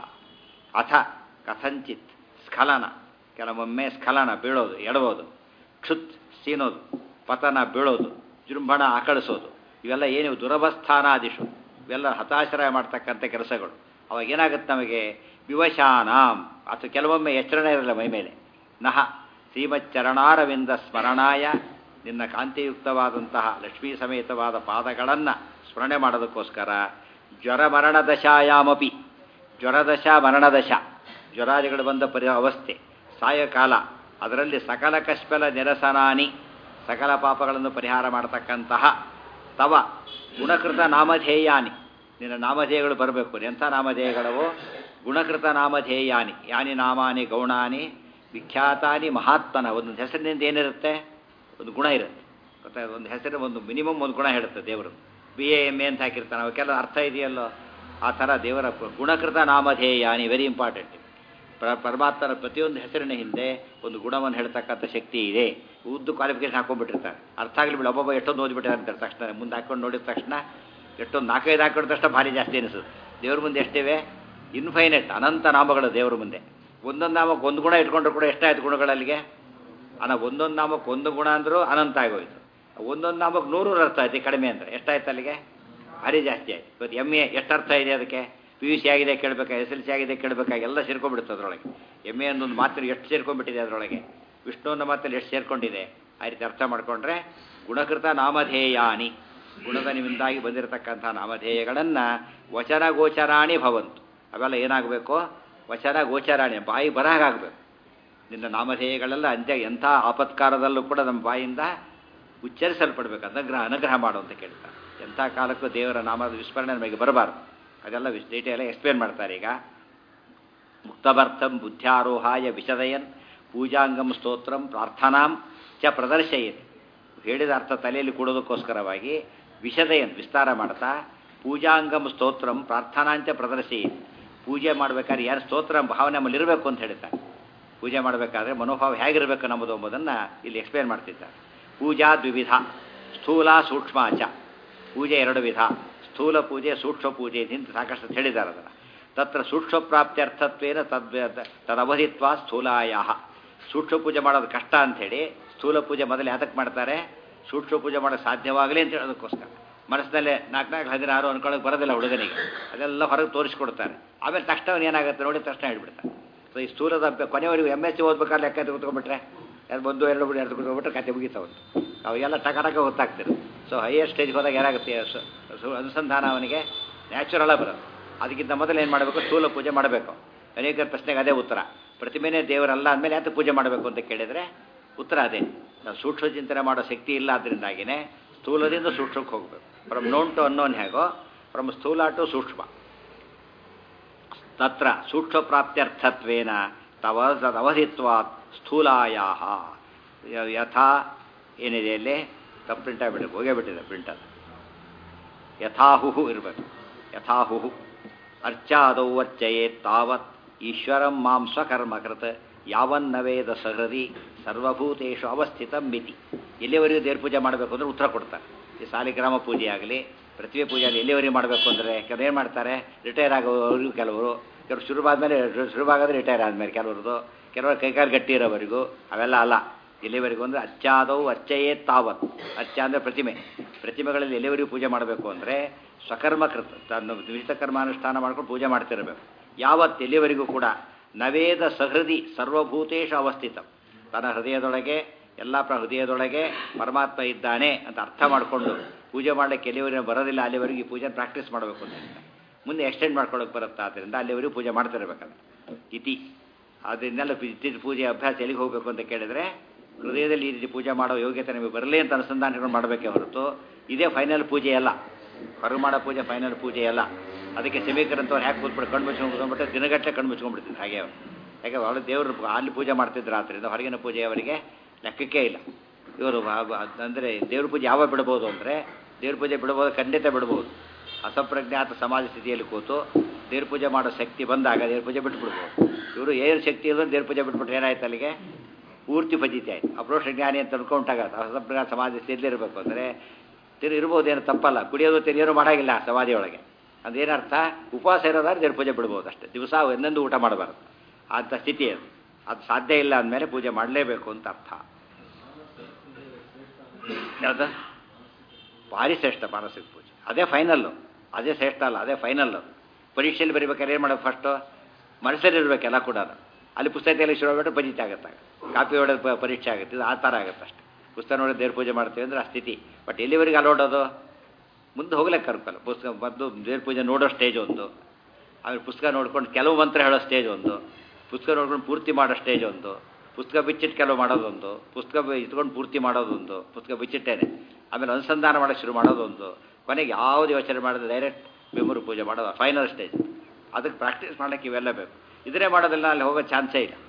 ಅಥ ಕಥಂಚಿತ್ ಸ್ಖಲನ ಕೆಲವೊಮ್ಮೆ ಸ್ಖಲನ ಬೀಳೋದು ಎಡಬೋದು ಕ್ಷುತ್ ಸೀನೋದು ಪತನ ಬೀಳೋದು ಜೃಂಭಣ ಆಕಳಿಸೋದು ಇವೆಲ್ಲ ಏನು ದುರವಸ್ಥಾನಾದಿಶು ಇವೆಲ್ಲ ಹತಾಶರಾಯ ಮಾಡ್ತಕ್ಕಂಥ ಕೆಲಸಗಳು ಅವಾಗ ಏನಾಗುತ್ತೆ ನಮಗೆ ವಿವಶಾನಾಂ ಅಥವಾ ಕೆಲವೊಮ್ಮೆ ಎಚ್ಚರಣೆ ಇರಲ್ಲ ಮೈ ಮೇಲೆ ನಹ ಶ್ರೀಮಚ್ಚರಣಾರವಿಂದ ಸ್ಮರಣಾಯ ನಿನ್ನ ಕಾಂತಿಯುಕ್ತವಾದಂತಹ ಲಕ್ಷ್ಮೀ ಸಮೇತವಾದ ಪಾದಗಳನ್ನು ಸ್ಮರಣೆ ಮಾಡೋದಕ್ಕೋಸ್ಕರ ಜ್ವರ ಮರಣ ದಶಾಯಾಮಪಿ ಜ್ವರದಶ ಮರಣದಶ ಜ್ವರಾದಿಗಳು ಬಂದ ಪರಿ ಅವಸ್ಥೆ ಸಾಯಕಾಲ ಅದರಲ್ಲಿ ಸಕಲ ಕಶ್ಮಲ ನಿರಸನಾನಿ ಸಕಲ ಪಾಪಗಳನ್ನು ಪರಿಹಾರ ಮಾಡತಕ್ಕಂತಹ ತವ ಗುಣಕೃತ ನಾಮಧೇಯಾನಿ ನಿನ್ನ ನಾಮಧೇಯಗಳು ಬರಬೇಕು ಎಂಥ ನಾಮಧೇಯಗಳವು ಗುಣಕೃತ ನಾಮಧೇಯಾನಿ ಯಾನಿ ನಾಮಾನಿ ಗೌಣಾನಿ ವಿಖ್ಯಾತಾನಿ ಮಹಾತ್ಮನ ಒಂದೊಂದು ಹೆಸರಿನಿಂದ ಏನಿರುತ್ತೆ ಒಂದು ಗುಣ ಇರುತ್ತೆ ಗೊತ್ತಾ ಒಂದು ಹೆಸರು ಒಂದು ಮಿನಿಮಮ್ ಒಂದು ಗುಣ ಹೇಳುತ್ತೆ ದೇವರು ಬಿ ಎ ಎಮ್ ಎ ಅಂತ ಹಾಕಿರ್ತಾನೆ ಅವಕ್ಕೆಲ್ಲ ಅರ್ಥ ಇದೆಯಲ್ಲೋ ಆ ಥರ ದೇವರ ಪ- ಗುಣಕೃತ ನಾಮಧೇಯಾನಿ ವೆರಿ ಇಂಪಾರ್ಟೆಂಟ್ ಪ್ರ ಪರಮಾತ್ಮನ ಪ್ರತಿಯೊಂದು ಹೆಸರಿನ ಹಿಂದೆ ಒಂದು ಗುಣವನ್ನು ಹೇಳ್ತಕ್ಕಂಥ ಶಕ್ತಿ ಇದೆ ಉದ್ದು ಕ್ವಾಲಿಫಿಕೇಶನ್ ಹಾಕೊಂಡ್ಬಿಟ್ಟಿರ್ತಾರೆ ಅರ್ಥ ಆಗಲಿ ಬಿಡಿ ಒಬ್ಬೊಬ್ಬ ಎಷ್ಟೊಂದು ಓದ್ಬಿಟ್ಟಿರ್ತಾರೆ ಅಂತಾರೆ ತಕ್ಷಣ ಮುಂದೆ ಹಾಕೊಂಡು ನೋಡಿದ ತಕ್ಷಣ ಎಷ್ಟೊಂದು ನಾಲ್ಕೈದು ಹಾಕೊಂಡ ತಕ್ಷಣ ಭಾರಿ ಜಾಸ್ತಿ ಅನಿಸುತ್ತೆ ದೇವ್ರ ಮುಂದೆ ಎಷ್ಟಿವೆ ಇನ್ಫೈನೆಟ್ ಅನಂತ ನಾಮಗಳು ದೇವ್ರ ಮುಂದೆ ಒಂದೊಂದು ನಾಮಕ್ಕೆ ಒಂದು ಗುಣ ಇಟ್ಕೊಂಡ್ರು ಕೂಡ ಎಷ್ಟಾಯ್ತು ಗುಣಗಳಲ್ಲಿಗೆ ಅಲ್ಲ ಒಂದೊಂದು ನಾಮಕ್ಕೆ ಒಂದು ಗುಣ ಅಂದರೂ ಅನಂತ ಆಗೋಯ್ತು ಒಂದೊಂದು ನಾಮಕ್ಕೆ ನೂರು ಅರ್ಥ ಆಯ್ತು ಕಡಿಮೆ ಅಂದರೆ ಎಷ್ಟಾಯ್ತು ಅಲ್ಲಿಗೆ ಭಾರಿ ಜಾಸ್ತಿ ಆಯ್ತು ಇವತ್ತು ಎಮ್ ಎ ಎಷ್ಟು ಅರ್ಥ ಇದೆ ಅದಕ್ಕೆ ಪಿ ಯು ಸಿ ಆಗಿದೆ ಕೇಳಬೇಕಾ ಎಸ್ ಎಲ್ ಸಿ ಆಗಿದೆ ಕೇಳಬೇಕಾ ಎಲ್ಲ ಸೇರ್ಕೊಂಡ್ಬಿಡುತ್ತೆ ಅದರೊಳಗೆ ಎಮ್ ಎ ಅನ್ನೊಂದು ಮಾತಿನ ಎಷ್ಟು ಸೇರ್ಕೊಂಡ್ಬಿಟ್ಟಿದೆ ಅದರೊಳಗೆ ವಿಷ್ಣು ಅನ್ನೋ ಮಾತಲ್ಲಿ ಎಷ್ಟು ಸೇರ್ಕೊಂಡಿದೆ ಆ ರೀತಿ ಅರ್ಥ ಮಾಡಿಕೊಂಡ್ರೆ ಗುಣಕೃತ ನಾಮಧೇಯಾನಿ ಗುಣದ ನಿಮಿಂದಾಗಿ ಬಂದಿರತಕ್ಕಂಥ ನಾಮಧೇಯಗಳನ್ನು ವಚನ ಗೋಚರಾಣಿ ಭವಂತು ಅವೆಲ್ಲ ಏನಾಗಬೇಕು ವಚನ ಗೋಚರಾಣಿ ಬಾಯಿ ಬರಹಾಗಬೇಕು ನಿನ್ನ ನಾಮಧೇಯಗಳೆಲ್ಲ ಅಂತ್ಯ ಎಂಥ ಆಪತ್ಕಾರದಲ್ಲೂ ಕೂಡ ನಮ್ಮ ಬಾಯಿಂದ ಉಚ್ಚರಿಸಲ್ಪಡಬೇಕು ಅನುಗ್ರಹ ಅನುಗ್ರಹ ಮಾಡು ಅಂತ ಕೇಳ್ತಾರೆ ಎಂಥ ಕಾಲಕ್ಕೂ ದೇವರ ನಾಮದ ವಿಸ್ಮರಣೆ ನಮಗೆ ಬರಬಾರ್ದು ಅದೆಲ್ಲ ವಿಸ್ ಡೀಟೇಲ್ ಎಕ್ಸ್ಪ್ಲೇನ್ ಮಾಡ್ತಾರೆ ಈಗ ಮುಕ್ತಭರ್ಥಂ ಬುದ್ಧ್ಯಾರೋಹಾಯ ವಿಶದಯನ್ ಪೂಜಾಂಗಂ ಸ್ತೋತ್ರಂ ಪ್ರಾರ್ಥನಾಂ ಚ ಪ್ರದರ್ಶಯನ್ ಹೇಳಿದ ಅರ್ಥ ತಲೆಯಲ್ಲಿ ಕೊಡೋದಕ್ಕೋಸ್ಕರವಾಗಿ ವಿಶದಯನ್ ವಿಸ್ತಾರ ಮಾಡ್ತಾ ಪೂಜಾಂಗಂ ಸ್ತೋತ್ರಂ ಪ್ರಾರ್ಥನಾಂಚ ಪ್ರದರ್ಶಯನ್ ಪೂಜೆ ಮಾಡಬೇಕಾದ್ರೆ ಯಾರು ಸ್ತೋತ್ರ ಭಾವನೆ ನಮ್ಮಲ್ಲಿ ಇರಬೇಕು ಅಂತ ಹೇಳ್ತಾರೆ ಪೂಜೆ ಮಾಡಬೇಕಾದ್ರೆ ಮನೋಭಾವ ಹೇಗಿರಬೇಕು ನಮ್ಮದು ಎಂಬುದನ್ನು ಇಲ್ಲಿ ಎಕ್ಸ್ಪ್ಲೇನ್ ಮಾಡ್ತಿದ್ದಾರೆ ಪೂಜಾ ದ್ವಿವಿಧ ಸ್ಥೂಲ ಸೂಕ್ಷ್ಮ ಚ ಪೂಜೆ ಎರಡು ವಿಧ ಸ್ಥೂಲ ಪೂಜೆ ಸೂಕ್ಷ್ಮ ಪೂಜೆ ಅಂತ ಸಾಕಷ್ಟು ಹೇಳಿದ್ದಾರೆ ಅದನ್ನು ತತ್ರ ಸೂಕ್ಷ್ಮ ಪ್ರಾಪ್ತ್ಯರ್ಥತ್ವೇನ ತದ್ ತದವಧಿತ್ವ ಸ್ಥೂಲಾಯ ಸೂಕ್ಷ್ಮ ಪೂಜೆ ಮಾಡೋದು ಕಷ್ಟ ಅಂಥೇಳಿ ಸ್ಥೂಲ ಪೂಜೆ ಮೊದಲು ಯಾತಕ್ಕೆ ಮಾಡ್ತಾರೆ ಸೂಕ್ಷ್ಮ ಪೂಜೆ ಮಾಡೋಕ್ಕೆ ಸಾಧ್ಯವಾಗಲಿ ಅಂತ ಹೇಳೋದಕ್ಕೋಸ್ಕರ ಮನಸ್ಸಿನಲ್ಲೇ ನಾಲ್ಕು ನಾಲ್ಕು ಹದಿನಾರು ಅನ್ಕೊಳ್ಳೋಕೆ ಬರೋದಿಲ್ಲ ಹುಡುಗನಿಗೆ ಅದೆಲ್ಲ ಹೊರಗೆ ತೋರಿಸ್ಕೊಡ್ತಾರೆ ಆಮೇಲೆ ತಕ್ಷಣ ಅವ್ನು ಏನಾಗುತ್ತೆ ನೋಡಿ ತಕ್ಷಣ ಹೇಳ್ಬಿಡ್ತಾರೆ ಸೊ ಈ ಸ್ಥೂಲದ ಅಭ್ಯ ಕೊನೆವರೆಗೂ ಎಮ್ ಎಸ್ ಸಿ ಓದ್ಬೇಕಾದ್ರೆ ಲೆಕ್ಕ ತೆಗೆದುಕೊಂಡ್ಬಿಟ್ರೆ ಅದು ಒಂದು ಎರಡು ಬಿಡಿ ಎರಡು ಕುತ್ಕೊಂಡ್ಬಿಟ್ರೆ ಕತೆ ಮುಗಿತಾವಂತ ಅವೆಲ್ಲ ಟಕ ಟಕ ಗೊತ್ತಾಗ್ತಿರು ಸೊ ಹೈಯರ್ ಸ್ಟೇಜ್ಗೆ ಹೋದಾಗ ಏನಾಗುತ್ತೆ ಸ- ಸು- ಅನುಸಂಧಾನ ಅವನಿಗೆ ನ್ಯಾಚುರಲಾಗಿ ಬರೋದು ಅದಕ್ಕಿಂತ ಮೊದಲು ಏನು ಮಾಡಬೇಕು ಸ್ಥೂಲ ಪೂಜೆ ಮಾಡಬೇಕು ಅನೇಕ ಪ್ರಶ್ನೆಗೆ ಅದೇ ಉತ್ತರ ಪ್ರತಿಮೆನೇ ದೇವರಲ್ಲ ಅಂದಮೇಲೆ ಯಾಕೆ ಪೂಜೆ ಮಾಡಬೇಕು ಅಂತ ಕೇಳಿದರೆ ಉತ್ತರ ಅದೇ ನಾವು ಸೂಕ್ಷ್ಮ ಚಿಂತನೆ ಮಾಡೋ ಶಕ್ತಿ ಇಲ್ಲ ಅದರಿಂದಾಗಿನೇ ಸ್ಥೂಲದಿಂದ ಸೂಕ್ಷ್ಮಕ್ಕೆ ಹೋಗಬೇಕು ಫ್ರಮ್ ನೋನ್ ಟು ಅನ್ನೋನ್ ಹೇಗೋ ಫ್ರಮ್ ಸ್ಥೂಲ ಟು ಸೂಕ್ಷ್ಮ ತತ್ರ ಸೂಕ್ಷ್ಮ ಪ್ರಾಪ್ತ್ಯರ್ಥತ್ವೇನ ತವ ತದವಧಿತ್ವಾತ್ ಸ್ಥೂಲಾಯಾ ಯಥಾ ಏನಿದೆ ಅಲ್ಲಿ ತಪ್ಪು ಪ್ರಿಂಟ್ ಆಗಿಬಿಟ್ಟು ಹೋಗೇ ಬಿಟ್ಟಿದೆ ಪ್ರಿಂಟ್ ಅದು ಯಥಾಹುಹು ಇರಬೇಕು ಯಥಾಹುಹು ಅರ್ಚಾದೌ ಅರ್ಚಯೇತ್ ತಾವತ್ ಈಶ್ವರಂ ಮಾಂ ಸ್ವಕರ್ಮಕೃತ್ ಯಾವನ್ನವೇದ ಸಹೃದಿ ಸರ್ವಭೂತೇಶು ಅವಸ್ಥಿತಂ ಮಿತಿ ಎಲ್ಲಿವರೆಗೂ ದೇವ್ರ ಪೂಜೆ ಮಾಡಬೇಕು ಅಂದ್ರೆ ಉತ್ತರ ಕೊಡ್ತಾರೆ ಈ ಸಾಲಿಗ್ರಾಮ ಪೂಜೆ ಆಗಲಿ ಪ್ರತಿಮೆ ಪೂಜೆ ಆಗಲಿ ಎಲ್ಲಿವರೆಗೂ ಮಾಡಬೇಕು ಅಂದರೆ ಕೆಲವರು ಏನು ಮಾಡ್ತಾರೆ ರಿಟೈರ್ ಆಗೋವರೆಗೂ ಕೆಲವರು ಕೆಲವರು ಶುರುವಾದ್ಮೇಲೆ ಶುರುವಾಗೋದ್ರೆ ರಿಟೈರ್ ಆದಮೇಲೆ ಕೆಲವ್ರದ್ದು ಕೆಲವರು ಕೈಕಾಲು ಗಟ್ಟಿ ಇರೋವರೆಗೂ ಅವೆಲ್ಲ ಅಲ್ಲ ಎಲ್ಲಿವರೆಗೂ ಅಂದರೆ ಅಚ್ಚಾದವು ಅಚ್ಚಯೇ ತಾವತ್ ಅಚ್ಚ ಅಂದರೆ ಪ್ರತಿಮೆ ಪ್ರತಿಮೆಗಳಲ್ಲಿ ಎಲ್ಲಿವರೆಗೂ ಪೂಜೆ ಮಾಡಬೇಕು ಅಂದರೆ ಸ್ವಕರ್ಮಕೃತ ತನ್ನ ವಿಹಿತ ಕರ್ಮಾನುಷ್ಠಾನ ಮಾಡ್ಕೊಂಡು ಪೂಜೆ ಮಾಡ್ತಿರಬೇಕು ಯಾವತ್ತು ಎಲ್ಲಿವರೆಗೂ ಕೂಡ ನವೇದ ಸಹೃದಿ ಸರ್ವಭೂತೇಶು ಅವಸ್ಥಿತ ತನ್ನ ಹೃದಯದೊಳಗೆ ಎಲ್ಲ ಪ್ರ ಹೃದಯದೊಳಗೆ ಪರಮಾತ್ಮ ಇದ್ದಾನೆ ಅಂತ ಅರ್ಥ ಮಾಡಿಕೊಂಡು ಪೂಜೆ ಮಾಡಲಿಕ್ಕೆ ಎಲ್ಲಿವರೆಗೂ ಬರೋದಿಲ್ಲ ಅಲ್ಲಿವರೆಗೂ ಈ ಪೂಜೆ ಪ್ರಾಕ್ಟೀಸ್ ಮಾಡಬೇಕು ಅಂತ ಹೇಳ್ತಾರೆ. ಮುಂದೆ ಎಕ್ಸ್ಟೆಂಡ್ ಮಾಡ್ಕೊಳ್ಳೋಕೆ ಬರುತ್ತೆ ಆದ್ದರಿಂದ ಅಲ್ಲಿವರೆಗೂ ಪೂಜೆ ಮಾಡ್ತಿರ್ಬೇಕಲ್ಲ ಇತಿ ಅದರಿಂದೆಲ್ಲ ಇತ್ತೀಚೆ ಪೂಜೆ ಅಭ್ಯಾಸ ಎಲ್ಲಿಗೆ ಹೋಗಬೇಕು ಅಂತ ಕೇಳಿದರೆ ಹೃದಯದಲ್ಲಿ ಈ ರೀತಿ ಪೂಜೆ ಮಾಡೋ ಯೋಗ್ಯತೆ ನಮಗೆ ಬರಲಿ ಅಂತ ಅನುಸಂಧಾನಗಳು ಮಾಡಬೇಕೇ ಹೊರತು ಇದೇ ಫೈನಲ್ ಪೂಜೆ ಅಲ್ಲ ಹೊರಗೆ ಮಾಡೋ ಪೂಜೆ ಫೈನಲ್ ಪೂಜೆ ಅಲ್ಲ ಅದಕ್ಕೆ ಸಮೀಕರಣದವ್ರು ಹ್ಯಾಕೆ ಕೂತ್ಬಿಟ್ಟು ಕಣ್ಣು ಮುಚ್ಕೊಂಡು ಕೂತ್ಕೊಂಡ್ಬಿಟ್ಟು ದಿನಗಟ್ಟಲೆ ಕಣ್ಣು ಮುಚ್ಕೊಂಡ್ಬಿಡ್ತಿದ್ರು ಹಾಗೆ ಅವರು ಯಾಕೆ ಅವಳು ದೇವರು ಅಲ್ಲಿ ಪೂಜೆ ಮಾಡ್ತಿದ್ರು ಆದ್ದರಿಂದ ಹೊರಗಿನ ಪೂಜೆ ಅವರಿಗೆ ಲೆಕ್ಕಕ್ಕೆ ಇಲ್ಲ ಇವರು ಅಂದರೆ ದೇವ್ರ ಪೂಜೆ ಯಾವಾಗ ಬಿಡ್ಬೋದು ಅಂದರೆ ದೇವ್ರ ಪೂಜೆ ಬಿಡ್ಬೋದು ಖಂಡಿತ ಬಿಡ್ಬೋದು ಅಸಂಪ್ರಜ್ಞಾತ ಸಮಾಜ ಸ್ಥಿತಿಯಲ್ಲಿ ಕೂತು ದೇವ್ರ ಪೂಜೆ ಮಾಡೋ ಶಕ್ತಿ ಬಂದಾಗ ದೇವ್ರ ಪೂಜೆ ಬಿಟ್ಬಿಡ್ಬೋದು ಇವರು ಏನು ಶಕ್ತಿ ಇಲ್ಲದ್ರೆ ದೇವ್ರ ಪೂಜೆ ಬಿಟ್ಬಿಟ್ರೆ ಏನಾಯ್ತು ಅಲ್ಲಿಗೆ ಪೂರ್ತಿ ಭಜಿತೆ ಆಯ್ತು ಅಪ್ರೋಷ ಜ್ಞಾನಿ ಅಂತ ಅನ್ಕೊಂಡಾಗತ್ತೆ ಅಸಂಪ್ರದಾಯ ಸಮಾಧಿ ಎಲ್ಲಿರಬೇಕು ಅಂದರೆ ತಿರು ಇರ್ಬೋದೇನು ತಪ್ಪಲ್ಲ ಕುಡಿಯೋದು ತಿರಿಯೋರು ಮಾಡಾಗಿಲ್ಲ ಸಮಾಧಿ ಒಳಗೆ ಅದೇನರ್ಥ ಉಪವಾಸ ಇರೋದಾದ್ರೆ ದೇವ್ರ ಪೂಜೆ ಬಿಡ್ಬೋದು ಅಷ್ಟೇ ದಿವಸ ಒಂದೊಂದು ಊಟ ಮಾಡಬಾರ್ದು ಅಂಥ ಸ್ಥಿತಿ ಅದು ಅದು ಸಾಧ್ಯ ಇಲ್ಲ ಅಂದಮೇಲೆ ಪೂಜೆ ಮಾಡಲೇಬೇಕು ಅಂತ ಅರ್ಥ ಯಾವ್ದು ಭಾರಿ ಶ್ರೇಷ್ಠ ಮಾನಸಿಕ ಪೂಜೆ ಅದೇ ಫೈನಲ್ಲು ಅದೇ ಶ್ರೇಷ್ಠ ಅಲ್ಲ ಅದೇ ಫೈನಲ್ಲು ಪರೀಕ್ಷೆಯಲ್ಲಿ ಬರೀಬೇಕಾದ್ರೆ ಏನು ಮಾಡೋದು ಫಸ್ಟು ಮನಸ್ಸಲ್ಲಿ ಇರಬೇಕೆಲ್ಲ ಕೂಡ ಅಲ್ಲಿ ಪುಸ್ತಕದಲ್ಲಿ ಶುರು ಆಗ್ಬಿಟ್ಟು ಪರೀಕ್ಷೆ ಆಗುತ್ತೆ ಕಾಪಿ ಹೊಡೆದು ಪ- ಪರೀಕ್ಷೆ ಆಗುತ್ತೆ ಇದು ಆ ಥರ ಆಗುತ್ತೆ ಅಷ್ಟೇ ಪುಸ್ತಕ ನೋಡಿ ದೇವ್ರ ಪೂಜೆ ಮಾಡ್ತೀವಿ ಅಂದ್ರೆ ಆ ಸ್ಥಿತಿ ಬಟ್ ಎಲ್ಲಿವರೆಗೆ ಅಲೋಡೋದು ಮುಂದೆ ಹೋಗ್ಲಿಕ್ಕೆ ಕರ್ಕಲ್ಲ ಪುಸ್ತಕ ಬಂದು ದೇವ್ರ ಪೂಜೆ ನೋಡೋ ಸ್ಟೇಜ್ ಒಂದು ಆಮೇಲೆ ಪುಸ್ತಕ ನೋಡ್ಕೊಂಡು ಕೆಲವು ಮಂತ್ರ ಹೇಳೋ ಸ್ಟೇಜ್ ಒಂದು ಪುಸ್ತಕ ನೋಡ್ಕೊಂಡು ಪೂರ್ತಿ ಮಾಡೋ ಸ್ಟೇಜ್ ಒಂದು ಪುಸ್ತಕ ಬಿಚ್ಚಿಟ್ಟು ಕೆಲವು ಮಾಡೋದೊಂದು ಪುಸ್ತಕ ಬ- ಇಟ್ಕೊಂಡು ಪೂರ್ತಿ ಮಾಡೋದೊಂದು ಪುಸ್ತಕ ಬಿಚ್ಚಿಟ್ಟೇನೆ ಆಮೇಲೆ ಅನುಸಂಧಾನ ಮಾಡೋಕ್ಕೆ ಶುರು ಮಾಡೋದೊಂದು ಕೊನೆಗೆ ಯಾವುದು ಯೋಚನೆ ಮಾಡೋದು ಡೈರೆಕ್ಟ್ ಮೆಮೊರಿ ಪೂಜೆ ಮಾಡೋದು ಫೈನಲ್ ಸ್ಟೇಜ್ ಅದಕ್ಕೆ ಪ್ರಾಕ್ಟೀಸ್ ಮಾಡೋಕ್ಕೆ ಇವೆಲ್ಲ ಬೇಕು ಇದನ್ನೇ ಮಾಡೋದಿಲ್ಲ ಅಲ್ಲಿ ಹೋಗೋ ಚಾನ್ಸೇ ಇಲ್ಲ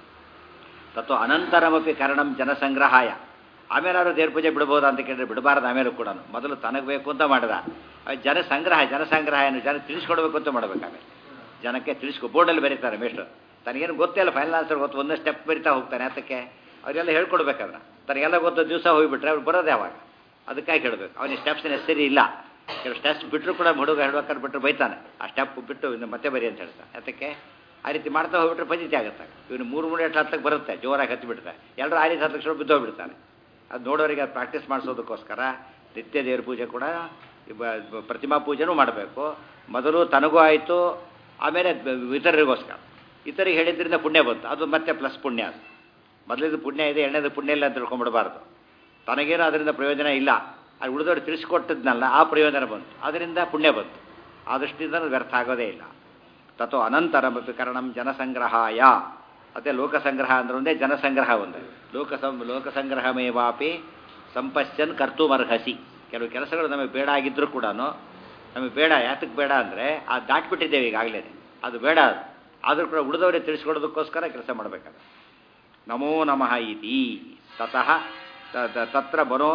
ತತ್ವ ಅನಂತರಮಪಿ ಕರಣಂ ಜನಸಂಗ್ರಹಾಯ ಆಮೇಲೆ ಅವರು ದೇವ್ರ ಪೂಜೆ ಬಿಡ್ಬೋದು ಅಂತ ಕೇಳಿದ್ರೆ ಬಿಡಬಾರ್ದು ಆಮೇಲೆ ಕೂಡ ಮೊದಲು ತನಗೆ ಬೇಕು ಅಂತ ಮಾಡಿದ ಅದು ಜನಸಂಗ್ರಹ ಜನಸಂಗ್ರಹ ಏನು ಜನ ತಿಳಿಸ್ಕೊಡ್ಬೇಕು ಅಂತ ಮಾಡ್ಬೇಕು ಆಮೇಲೆ ಜನಕ್ಕೆ ತಿಳಿಸ್ಕೊ ಬೋರ್ಡಲ್ಲಿ ಬರೀತಾರೆ ಮೇಷ್ಟ್ರು ತನಗೇನು ಗೊತ್ತಿಲ್ಲ ಫೈನಲ್ ಆನ್ಸರ್ ಗೊತ್ತು ಒಂದೇ ಸ್ಟೆಪ್ ಬರಿತಾ ಹೋಗ್ತಾನೆ ಅದಕ್ಕೆ ಅವರೆಲ್ಲ ಹೇಳ್ಕೊಡ್ಬೇಕಾದ್ರೆ ತನಗೆಲ್ಲ ಗೊತ್ತು ದಿವಸ ಹೋಗಿಬಿಟ್ರೆ ಅವ್ರು ಬರೋದು ಯಾವಾಗ ಅದಕ್ಕಾಗಿ ಹೇಳಬೇಕು ಅವನಿಗೆ ಸ್ಟೆಪ್ಸ್ ನೆಸರಿ ಇಲ್ಲ ಕೆಲವು ಸ್ಟೆಪ್ಸ್ ಬಿಟ್ಟರು ಕೂಡ ಹುಡುಗ ಹೇಳ್ಬೇಕಾದ್ರೆ ಬಿಟ್ಟರು ಬೈತಾನೆ ಆ ಸ್ಟೆಪ್ ಬಿಟ್ಟು ಇನ್ನು ಮತ್ತೆ ಬರಿ ಅಂತ ಹೇಳ್ತಾನೆ ಅದಕ್ಕೆ ಆ ರೀತಿ ಮಾಡ್ತಾ ಹೋಗ್ಬಿಟ್ರೆ ಫಜಿತಿ ಆಗುತ್ತೆ ಇವನು ಮೂರು ಮೂರು ಎಷ್ಟು ಹತ್ತಕ್ಕೆ ಬರುತ್ತೆ ಜೋರಾಗಿ ಹತ್ತಿ ಬಿಡ್ತಾರೆ ಎಲ್ಲರೂ ಆ ರೀತಿ ಹತ್ತಕ್ಕೆ ಶುರು ಬಿದ್ದೋಗ್ಬಿಡ್ತಾನೆ ಅದು ನೋಡೋರಿಗೆ ಅದು ಪ್ರಾಕ್ಟೀಸ್ ಮಾಡಿಸೋದಕ್ಕೋಸ್ಕರ ನಿತ್ಯ ದೇವ್ರ ಪೂಜೆ ಕೂಡ ಬ- ಬ- ಪ್ರತಿಮಾ ಪೂಜೆನೂ ಮಾಡಬೇಕು ಮೊದಲು ತನಗೂ ಆಯಿತು ಆಮೇಲೆ ಬ- ಇತರರಿಗೋಸ್ಕರ ಇತರಿಗೆ ಹೇಳಿದ್ರಿಂದ ಪುಣ್ಯ ಬಂತು ಅದು ಮತ್ತೆ ಪ್ಲಸ್ ಪುಣ್ಯ ಅದು ಮೊದಲಿದ್ದು ಪುಣ್ಯ ಇದೆ ಎರಡನೇದು ಪುಣ್ಯ ಇಲ್ಲ ಅಂತ ತಿಳ್ಕೊಂಬಿಡಬಾರ್ದು ತನಗೇನು ಅದರಿಂದ ಪ್ರಯೋಜನ ಇಲ್ಲ ಅದು ಉಳಿದವ್ರು ತಿಳಿಸ್ಕೊಟ್ಟಿದ್ನಲ್ಲ ಆ ಪ್ರಯೋಜನ ಬಂತು ಅದರಿಂದ ಪುಣ್ಯ ಬಂತು ಆ ದೃಷ್ಟಿಯಿಂದ ಅದು ವ್ಯರ್ಥ ಆಗೋದೇ ಇಲ್ಲ ತಥೋ ಅನಂತರಮಪಿ ಕರಣಂ ಜನಸಂಗ್ರಹಾಯ ಅದೇ ಲೋಕಸಂಗ್ರಹ ಅಂದ್ರೆ ಒಂದೇ ಜನಸಂಗ್ರಹ ಒಂದೇ ಲೋಕಸಂ ಲೋಕಸಂಗ್ರಹಮೇವಾಪಿ ಸಂಪಶ್ಚನ್ ಕರ್ತುಮರ್ಹಸಿ ಕೆಲವು ಕೆಲಸಗಳು ನಮಗೆ ಬೇಡ ಆಗಿದ್ದರೂ ಕೂಡ ನಮಗೆ ಬೇಡ ಯಾತಕ್ಕೆ ಬೇಡ ಅಂದರೆ ಅದು ದಾಟ್ಬಿಟ್ಟಿದ್ದೇವೆ ಈಗಾಗಲೇ ಅದು ಬೇಡ ಅದು ಆದರೂ ಕೂಡ ಉಳಿದವರಿಗೆ ತಿಳಿಸ್ಕೊಡೋದಕ್ಕೋಸ್ಕರ ಕೆಲಸ ಮಾಡಬೇಕಾದ್ರೆ ನಮೋ ನಮಃ ಇತಿ ತತಃ ತ- ತ- ತತ್ರ ಮನೋ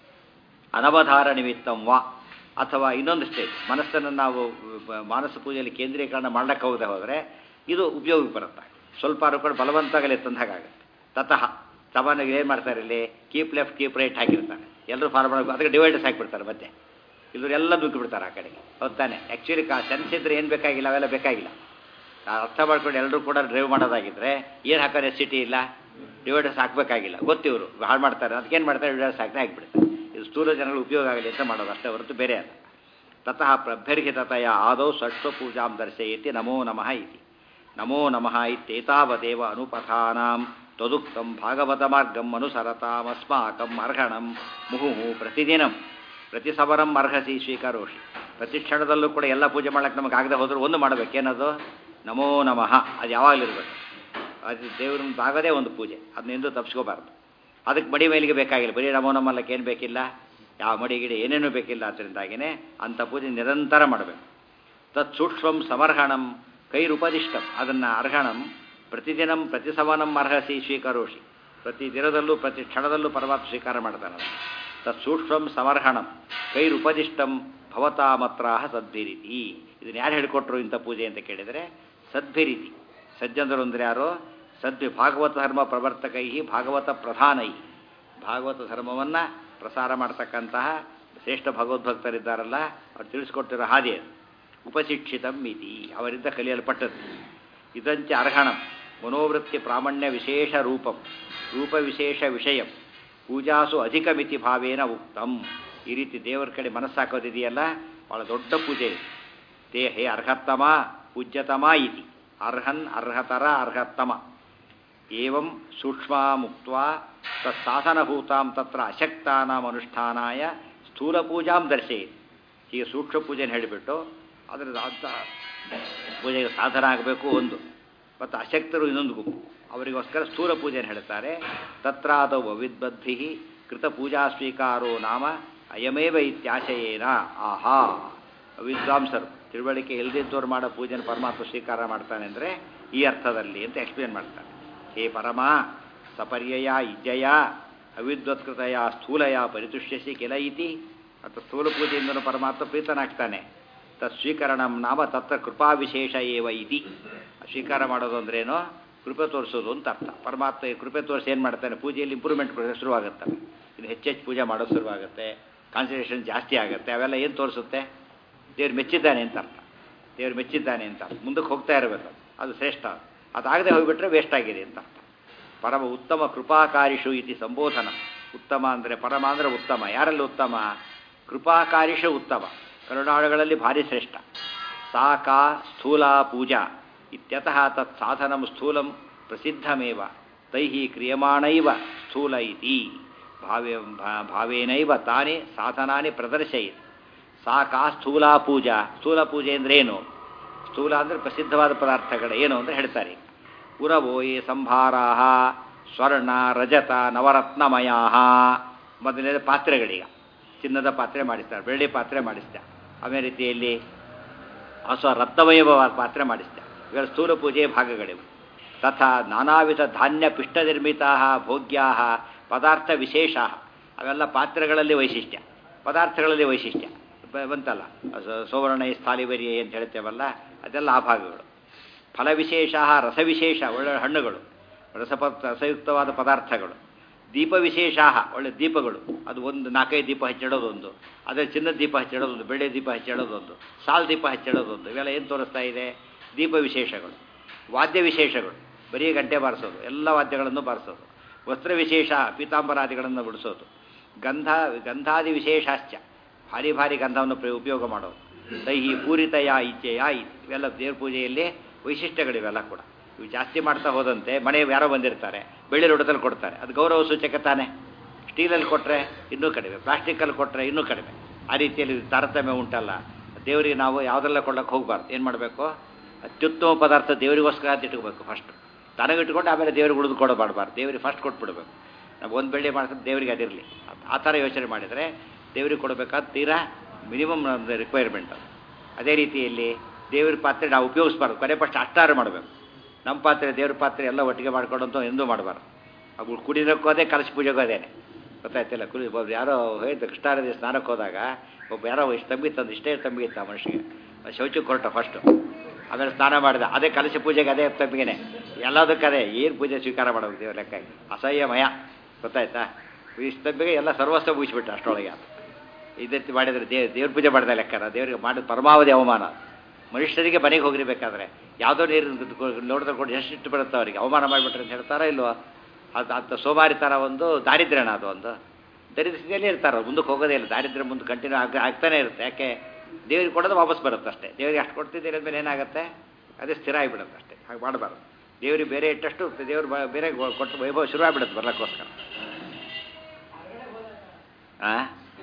ಅನವಧಾರ ನಿಮಿತ್ತಂ ವಾ ಅಥವಾ ಇನ್ನೊಂದು ಸ್ಟೇಜ್ ಮನಸ್ಸನ್ನು ನಾವು ಬ- ಮಾನಸ ಪೂಜೆಯಲ್ಲಿ ಕೇಂದ್ರೀಕರಣ ಮಾಡಕ್ಕೆ ಹೋಗದೆ ಹೋದರೆ ಇದು ಉಪಯೋಗಕ್ಕೆ ಬರುತ್ತೆ ಸ್ವಲ್ಪ ಕೂಡ ಬಲವಂತಗಲಿ ತಂದಾಗುತ್ತೆ ತತಃ ಸಾಮಾನ್ಯವಾಗಿ ಏನು ಮಾಡ್ತಾರೆ ಇಲ್ಲಿ ಕೀಪ್ ಲೆಫ್ಟ್ ಕೀಪ್ ರೈಟ್ ಹಾಕಿರ್ತಾರೆ ಎಲ್ಲರೂ ಫಾಲೋ ಮಾಡಬೇಕು ಅದಕ್ಕೆ ಡಿವೈಡರ್ಸ್ ಹಾಕಿಬಿಡ್ತಾರೆ ಮತ್ತೆ ಇಲ್ಲರೆಲ್ಲ ದುಗ್ಗಿಬಿಡ್ತಾರೆ ಆ ಕಡೆಗೆ ಹೊತ್ತಾನೆ ಆ್ಯಕ್ಚುಲಿ ಕಾ ಸೆನ್ಸ್ ಇದ್ರೆ ಏನು ಬೇಕಾಗಿಲ್ಲ ಅವೆಲ್ಲ ಬೇಕಾಗಿಲ್ಲ ಆ ಅರ್ಥ ಮಾಡ್ಕೊಂಡು ಎಲ್ಲರೂ ಕೂಡ ಡ್ರೈವ್ ಮಾಡೋದಾಗಿದ್ರೆ ಏನು ಹಾಕೋದು ಎಸ್ ಸಿಟಿ ಇಲ್ಲ ಡಿವೈಡರ್ಸ್ ಹಾಕಬೇಕಾಗಿಲ್ಲ ಗೊತ್ತಿವರು ಹಾಳು ಮಾಡ್ತಾರೆ ಅದಕ್ಕೇನು ಮಾಡ್ತಾರೆ ಡಿವೈಡರ್ಸ್ ಹಾಕಿ ಹಾಕಿಬಿಡ್ತಾರೆ ಇದು ಸ್ಥೂಲ ಜನಗಳು ಉಪಯೋಗ ಆಗಲಿ ಅಂತ ಮಾಡೋದು ಅಷ್ಟೇ ಹೊರತು ಬೇರೆ ಅಲ್ಲ ತತಃ ಪ್ರಭ್ಯರ್ಹಿತತೆಯ ಆದೌ ಷಟ್ವ ಪೂಜಾಂ ದರ್ಶಯತಿ ನಮೋ ನಮಃ ಇತಿ ನಮೋ ನಮಃ ಇತ್ಯೇತಾವದೇವ ಅನುಪಥಾನಾಂ ತದುಕ್ತಂ ಭಾಗವತ ಮಾರ್ಗಂ ಅನುಸರತಾಮಸ್ಮಾಕಂ ಅರ್ಹಣಂ ಮುಹುಹು ಪ್ರತಿದಿನಂ ಪ್ರತಿ ಸವರಂ ಅರ್ಹಸಿ ಸ್ವೀಕರೋಷಿ ಪ್ರತಿ ಕ್ಷಣದಲ್ಲೂ ಕೂಡ ಎಲ್ಲ ಪೂಜೆ ಮಾಡಕ್ಕೆ ನಮಗೆ ಆಗದೆ ಹೋದರೂ ಒಂದು ಮಾಡಬೇಕೇನದು ನಮೋ ನಮಃ ಅದು ಯಾವಾಗಲೂ ಇರಬೇಕು ಅದು ದೇವ್ರ ಆಗೋದೇ ಒಂದು ಪೂಜೆ ಅದನ್ನ ಎಂದೂ ತಪ್ಪಿಸ್ಕೋಬಾರ್ದು ಅದಕ್ಕೆ ಮಡಿ ಮೇಲಿಗೆ ಬೇಕಾಗಿಲ್ಲ ಬರೀ ನಮೋ ನಮ್ಮಲ್ಲಕ್ಕೆ ಏನು ಬೇಕಿಲ್ಲ ಯಾವ ಮಡಿ ಗಿಡ ಏನೇನೂ ಬೇಕಿಲ್ಲ ಅದರಿಂದಾಗಿನೇ ಅಂಥ ಪೂಜೆ ನಿರಂತರ ಮಾಡಬೇಕು ತತ್ ಸೂಕ್ಷ್ಮಂ ಸಮರ್ಹಣಂ ಕೈರುಪದಿಷ್ಟಂ ಅದನ್ನು ಅರ್ಹಣಂ ಪ್ರತಿದಿನಂ ಪ್ರತಿಸವನಂ ಅರ್ಹಸಿ ಸ್ವೀಕರೋಷಿ ಪ್ರತಿ ದಿನದಲ್ಲೂ ಪ್ರತಿ ಕ್ಷಣದಲ್ಲೂ ಪರಮಾತ್ಮ ಸ್ವೀಕಾರ ಮಾಡ್ತಾನೆ ಅದನ್ನ. ತತ್ ಸೂಕ್ಷ್ಮಂ ಸಮರ್ಹಣಂ ಕೈರುಪದಿಷ್ಟಂ ಭವತಾಮತ್ರಾಹ ಸದ್ಭಿರಿತಿ ಇದನ್ನು ಯಾರು ಹೇಳಿಕೊಟ್ರು ಇಂಥ ಪೂಜೆ ಅಂತ ಕೇಳಿದರೆ ಸದ್ಭಿರಿತಿ ಸಜ್ಜನರು ಅಂದರೆ ಯಾರು ಸದ್ಭಿ ಭಾಗವತ ಧರ್ಮ ಪ್ರವರ್ತಕೈ ಭಾಗವತ ಪ್ರಧಾನೈ ಭಾಗವತ ಧರ್ಮವನ್ನು ಪ್ರಸಾರ ಮಾಡ್ತಕ್ಕಂತಹ ಶ್ರೇಷ್ಠ ಭಗವದ್ಭಕ್ತರಿದ್ದಾರಲ್ಲ ಅವ್ರು ತಿಳಿಸ್ಕೊಟ್ಟಿರೋ ಹಾದಿ ಅದು ಉಪಶಿಕ್ಷಿತಂ ಇತಿ ಅವರಿಂದ ಕಲಿಯಲ್ಪಟ್ಟದ್ದು ಇದಂಚ ಅರ್ಹಣಂ ಮನೋವೃತ್ತಿ ಪ್ರಾಮಾಣ್ಯ ವಿಶೇಷ ರೂಪಂ ರೂಪ ವಿಶೇಷ ವಿಷಯಂ ಪೂಜಾಸು ಅಧಿಕಮಿತಿ ಭಾವೇನ ಉಕ್ತಂ ಈ ರೀತಿ ದೇವರ ಕಡೆ ಮನಸ್ಸಾಕೋದಿದೆಯಲ್ಲ ಭಾಳ ದೊಡ್ಡ ಪೂಜೆ ಇದು ತೇ ಹೇ ಅರ್ಹತ್ತಮ ಪೂಜ್ಯತಮ ಇತಿ ಅರ್ಹನ್ ಅರ್ಹತರ ಅರ್ಹತ್ತಮ ಏವಂ ಸೂಕ್ಷ್ಮ ಮುಕ್ತ ತತ್ಸಾಧನಭೂತಾಂ ತತ್ರ ಅಶಕ್ತಾನಾಂ ಅನುಷ್ಠಾನಾಯ ಸ್ಥೂಲ ಪೂಜಾಂ ದರ್ಶಯಿತು ಹೀಗೆ ಸೂಕ್ಷ್ಮ ಪೂಜೆನ ಹೇಳಿಬಿಟ್ಟು ಅದರ ಅಂತ ಪೂಜೆಗೆ ಸಾಧನ ಆಗಬೇಕು ಒಂದು ಮತ್ತು ಅಶಕ್ತರು ಇನ್ನೊಂದು ಗುಂಪು ಅವರಿಗೋಸ್ಕರ ಸ್ಥೂಲ ಪೂಜೆಯನ್ನು ಹೇಳ್ತಾರೆ ತತ್ರಾದವು ಅವಿದ್ಬದ್ಧಿ ಕೃತ ಪೂಜಾ ಸ್ವೀಕಾರೋ ನಾಮ ಅಯಮೇವ ಇತ್ಯಾಶಯೇನ ಆಹಾ ವಿದ್ವಾಂಸರು ತಿಳುವಳಿಕೆ ಇಲ್ದಿದ್ದವ್ರು ಮಾಡೋ ಪೂಜೆನ ಪರಮಾತ್ಮ ಸ್ವೀಕಾರ ಮಾಡ್ತಾನೆ ಅಂದರೆ ಈ ಅರ್ಥದಲ್ಲಿ ಅಂತ ಎಕ್ಸ್ಪ್ಲೇನ್ ಮಾಡ್ತಾನೆ ಹೇ ಪರಮ ಸಪರ್ಯಯ ಇಜ್ಜಯ ಅವಿದ್ವತ್ಕೃತಯ ಸ್ಥೂಲಯ ಪರಿತುಷ್ಯಸಿ ಕೆಲ ಇತಿ ಅಥವಾ ಸ್ಥೂಲ ಪೂಜೆಯಿಂದಲೂ ಪರಮಾತ್ಮ ಪ್ರೀತನಾಗ್ತಾನೆ ತತ್ ಸ್ವೀಕರಣಂ ನಾಮ ತತ್ರ ಕೃಪಾ ವಿಶೇಷ ಏವ ಇತಿ ಸ್ವೀಕಾರ ಮಾಡೋದು ಅಂದ್ರೇನು ಕೃಪೆ ತೋರಿಸೋದು ಅಂತ ಅರ್ಥ ಪರಮಾತ್ಮ ಈ ಕೃಪೆ ತೋರಿಸಿ ಏನು ಮಾಡ್ತಾನೆ ಪೂಜೆಯಲ್ಲಿ ಇಂಪ್ರೂವ್ಮೆಂಟ್ ಶುರುವಾಗುತ್ತೆ ಇನ್ನು ಹೆಚ್ಚೆಚ್ಚು ಪೂಜೆ ಮಾಡೋದು ಶುರುವಾಗುತ್ತೆ ಕಾನ್ಸಂಟ್ರೇಷನ್ ಜಾಸ್ತಿ ಆಗುತ್ತೆ ಅವೆಲ್ಲ ಏನು ತೋರಿಸುತ್ತೆ ದೇವ್ರು ಮೆಚ್ಚಿದ್ದಾನೆ ಅಂತ ಅರ್ಥ ದೇವ್ರು ಮೆಚ್ಚಿದ್ದಾನೆ ಅಂತ ಅರ್ಥ ಮುಂದಕ್ಕೆ ಹೋಗ್ತಾ ಇರಬೇಕು ಅದು ಶ್ರೇಷ್ಠ ಅದಾಗದೆ ಹೋಗಿಬಿಟ್ರೆ ವೇಸ್ಟ್ ಆಗಿದೆ ಅಂತ ಅರ್ಥ ಪರಮ ಉತ್ತಮ ಕೃಪಾಕಾರಿಷು ಇತಿ ಸಂಬೋಧನ ಉತ್ತಮ ಅಂದರೆ ಪರಮ ಅಂದರೆ ಉತ್ತಮ ಯಾರಲ್ಲಿ ಉತ್ತಮ ಕೃಪಾಕಾರಿಷು ಉತ್ತಮ ಕರುಣಾಳುಗಳಲ್ಲಿ ಭಾರಿ ಶ್ರೇಷ್ಠ ಸಾಕಾ ಸ್ಥೂಲ ಪೂಜಾ ಇತ್ಯತಃ ತತ್ ಸಾಧನಂ ಸ್ಥೂಲಂ ಪ್ರಸಿದ್ಧಮೇವ ತೈಃ ಕ್ರಿಯಮಾಣೈವ ಸ್ಥೂಲ ಇತಿ ಭಾವೇ ಭಾ- ಭಾವೇನೈವ ತಾನೇ ಸಾಧನಾನಿ ಪ್ರದರ್ಶಯಿತ್ ಸಾಕಾ ಸ್ಥೂಲ ಪೂಜಾ ಸ್ಥೂಲ ಪೂಜೆ ಅಂದ್ರೆ ಏನು ಸ್ಥೂಲ ಅಂದರೆ ಪ್ರಸಿದ್ಧವಾದ ಪದಾರ್ಥಗಳು ಏನು ಅಂತ ಹೇಳ್ತಾರೆ ಉರವೋ ಯೇ ಸಂಭಾರಾಹ ಸ್ವರ್ಣ ರಜತ ನವರತ್ನಮಯಾ ಮೊದಲನೇದ ಪಾತ್ರೆಗಳೀಗ ಚಿನ್ನದ ಪಾತ್ರೆ ಮಾಡಿಸ್ತಾರೆ ಬೆಳ್ಳಿ ಪಾತ್ರೆ ಮಾಡಿಸ್ತಾರೆ ಆಮೇಲೆ ರೀತಿಯಲ್ಲಿ ಅಥವಾ ರತ್ನಮಯವಾದ ಪಾತ್ರೆ ಮಾಡಿಸ್ತಾರೆ ಇವೆಲ್ಲ ಸ್ಥೂಲ ಪೂಜೆಯ ಭಾಗಗಳಿವೆ ತಥಾ ನಾನಾವಿಧ ಧಾನ್ಯ ಪಿಷ್ಟ ನಿರ್ಮಿತಾ ಭೋಗ್ಯಾ ಪದಾರ್ಥ ವಿಶೇಷ ಅವೆಲ್ಲ ಪಾತ್ರೆಗಳಲ್ಲಿ ವೈಶಿಷ್ಟ್ಯ ಪದಾರ್ಥಗಳಲ್ಲಿ ವೈಶಿಷ್ಟ್ಯ ಬ- ಬಂತಲ್ಲ ಸ- ಸುವರ್ಣ ಸ್ಥಾಲಿವರಿ ಅಂತ ಹೇಳ್ತೇವಲ್ಲ ಅದೆಲ್ಲ ಆ ಭಾಗಗಳು ಫಲವಿಶೇಷ ರಸವಿಶೇಷ ಒಳ್ಳೆ ಹಣ್ಣುಗಳು ರಸಪ ರಸಯುಕ್ತವಾದ ಪದಾರ್ಥಗಳು ದೀಪ ವಿಶೇಷ ಒಳ್ಳೆ ದೀಪಗಳು ಅದು ಒಂದು ನಾಲ್ಕೈದು ದೀಪ ಹಚ್ಚಿಡೋದೊಂದು ಅದೇ ಚಿನ್ನದ ದೀಪ ಹಚ್ಚಿಡೋದೊಂದು ಬೆಳ್ಳಿ ದೀಪ ಹಚ್ಚಿಡೋದೊಂದು ಸಾಲ್ ದೀಪ ಹಚ್ಚಿಡೋದೊಂದು ಇವೆಲ್ಲ ಏನು ತೋರಿಸ್ತಾ ಇದೆ ದೀಪ ವಿಶೇಷಗಳು ವಾದ್ಯ ವಿಶೇಷಗಳು ಬರೀ ಗಂಟೆ ಬಾರಿಸೋದು ಎಲ್ಲ ವಾದ್ಯಗಳನ್ನು ಬಾರಿಸೋದು ವಸ್ತ್ರ ವಿಶೇಷ ಪೀತಾಂಬರಾದಿಗಳನ್ನು ಬಿಡಿಸೋದು ಗಂಧ ಗಂಧಾದಿ ವಿಶೇಷಾಶ್ಚ ಭಾರಿ ಭಾರಿ ಗಂಧವನ್ನು ಪ್ರಯೋಗ ಉಪಯೋಗ ಮಾಡೋದು ದೈಹಿ ಪೂರಿತಯ ಇಚ್ಛೆಯ ಇ- ಇವೆಲ್ಲ ದೇವ್ರ ಪೂಜೆಯಲ್ಲಿ ವೈಶಿಷ್ಟ್ಯಗಳಿವೆಲ್ಲ ಕೂಡ ಇವು ಜಾಸ್ತಿ ಮಾಡ್ತಾ ಹೋದಂತೆ ಮನೆ ಯಾರೋ ಬಂದಿರ್ತಾರೆ ಬೆಳ್ಳಿ ಲೋಟದಲ್ಲಿ ಕೊಡ್ತಾರೆ ಅದು ಗೌರವ ಸೂಚಕ ತಾನೆ ಸ್ಟೀಲಲ್ಲಿ ಕೊಟ್ಟರೆ ಇನ್ನೂ ಕಡಿಮೆ ಪ್ಲಾಸ್ಟಿಕ್ಕಲ್ಲಿ ಕೊಟ್ಟರೆ ಇನ್ನೂ ಕಡಿಮೆ ಆ ರೀತಿಯಲ್ಲಿ ತಾರತಮ್ಯ ಉಂಟಲ್ಲ ದೇವರಿಗೆ ನಾವು ಯಾವುದೆಲ್ಲ ಕೊಡಕ್ಕೆ ಹೋಗಬಾರ್ದು ಏನು ಮಾಡಬೇಕು ಅತ್ಯುತ್ತಮ ಪದಾರ್ಥ ದೇವರಿಗೋಸ್ಕರ ಅಂತ ಇಟ್ಕೋಬೇಕು ಫಸ್ಟ್ ತನಗಿಟ್ಕೊಂಡು ಆಮೇಲೆ ದೇವ್ರಿಗೆ ಉಳಿದು ಕೊಡಬಾರ್ದು ದೇವರಿಗೆ ಫಸ್ಟ್ ಕೊಟ್ಬಿಡ್ಬೇಕು ನಾವು ಒಂದು ಬೆಳ್ಳಿ ಮಾಡ್ತಾರೆ ದೇವರಿಗೆ ಅದಿರಲಿ ಆ ಥರ ಯೋಚನೆ ಮಾಡಿದರೆ ದೇವರಿಗೆ ಕೊಡಬೇಕಾದ ತೀರಾ ಮಿನಿಮಮ್ ರಿಕ್ವೈರ್ಮೆಂಟ್ ಅದು ಅದೇ ರೀತಿಯಲ್ಲಿ ದೇವ್ರ ಪಾತ್ರೆ ನಾವು ಉಪಯೋಗಿಸ್ಬಾರ್ದು ಕೊನೆ ಫಸ್ಟ್ ಅಷ್ಟಾರು ಮಾಡಬೇಕು ನಮ್ಮ ಪಾತ್ರೆ ದೇವ್ರ ಪಾತ್ರೆ ಎಲ್ಲ ಒಟ್ಟಿಗೆ ಮಾಡ್ಕೊಂಡಂತೂ ಎಂದೂ ಮಾಡಬಾರ್ದು ಅವು ಕುಡಿಯೋಕ್ಕೂ ಅದೇ ಕಲಸಿ ಪೂಜೆಗೂ ಅದೇನೆ ಗೊತ್ತಾಯ್ತಿಲ್ಲ ಕುಡಿ ಒಬ್ಬ ಯಾರೋ ಹೇಳಿದ ಕೃಷ್ಣಾರದಿ ಸ್ನಾನಕ್ಕೆ ಹೋದಾಗ ಒಬ್ಬ ಯಾರೋ ಇಷ್ಟು ತಂಬಿ ತಂದು ಇಷ್ಟೇ ತಂಬಿ ಇತ್ತು ಆ ಮನುಷ್ಯಗೆ ಶೌಚಕ್ಕೆ ಹೊರಟ ಫಸ್ಟು ಆಮೇಲೆ ಸ್ನಾನ ಮಾಡಿದ ಅದೇ ಕಲಸಿ ಪೂಜೆಗೆ ಅದೇ ತಂಬಿಗೆನೆ ಎಲ್ಲದಕ್ಕೆ ಅದೇ ಏನು ಪೂಜೆ ಸ್ವೀಕಾರ ಮಾಡೋದು ದೇವ್ರ ಲೆಕ್ಕ ಅಸಹ್ಯಮಯ ಗೊತ್ತಾಯ್ತಾ ಇಷ್ಟು ತಂಬಿಗೆ ಎಲ್ಲ ಸರ್ವಸ್ವ ಮುಗಿಸ್ಬಿಟ್ಟ ಅಷ್ಟರೊಳಗೆ ಅದು ಇದೆತ್ತಿ ಮಾಡಿದರೆ ದೇವ್ ದೇವ್ರ ಪೂಜೆ ಮಾಡಿದ ಲೆಕ್ಕರ ದೇವರಿಗೆ ಮಾಡಿದ ಪರಮಾವಧಿ ಅವಮಾನ ಮನುಷ್ಯರಿಗೆ ಮನೆಗೆ ಹೋಗಿರ್ಬೇಕಾದ್ರೆ ಯಾವುದೋ ನೀರು ನೋಡಿದ್ರೆ ಕೊಟ್ಟು ಎಷ್ಟು ಬರುತ್ತೆ ಅವರಿಗೆ ಅವಮಾನ ಮಾಡಿಬಿಟ್ರೆ ಅಂತ ಹೇಳ್ತಾರಾ ಇಲ್ವೋ ಅದು ಅಂತ ಸೋಮಾರಿ ಥರ ಒಂದು ದಾರಿದ್ರ್ಯನ ಅದು ಒಂದು ದರಿದ್ರ ಸ್ಥಿತಿಯಲ್ಲಿ ಇರ್ತಾರೆ ಅವ್ರು. ಮುಂದಕ್ಕೆ ಹೋಗೋದೇ ಇಲ್ಲ ದಾರಿದ್ರ್ಯ ಮುಂದೆ ಕಂಟಿನ್ಯೂ ಆಗ ಆಗ್ತಾನೆ ಇರುತ್ತೆ ಯಾಕೆ ದೇವ್ರಿಗೆ ಕೊಡೋದು ವಾಪಸ್ ಬರುತ್ತೆ ಅಷ್ಟೇ ದೇವರಿಗೆ ಅಷ್ಟು ಕೊಡ್ತಿದ್ದೀರಿ ಅಂದಮೇಲೆ ಏನಾಗುತ್ತೆ ಅದೇ ಸ್ಥಿರ ಆಗಿಬಿಡುತ್ತೆ ಅಷ್ಟೇ ಹಾಗೆ ಮಾಡಬಾರ್ದು ದೇವರಿಗೆ ಬೇರೆ ಇಟ್ಟಷ್ಟು ದೇವ್ರು ಬ- ಬೇರೆ ಗೊ- ಕೊಟ್ಟು ವೈಭವ ಶುರು ಆಗ್ಬಿಡುತ್ತೆ ಬರ್ಲಕ್ಕೋಸ್ಕರ ಆ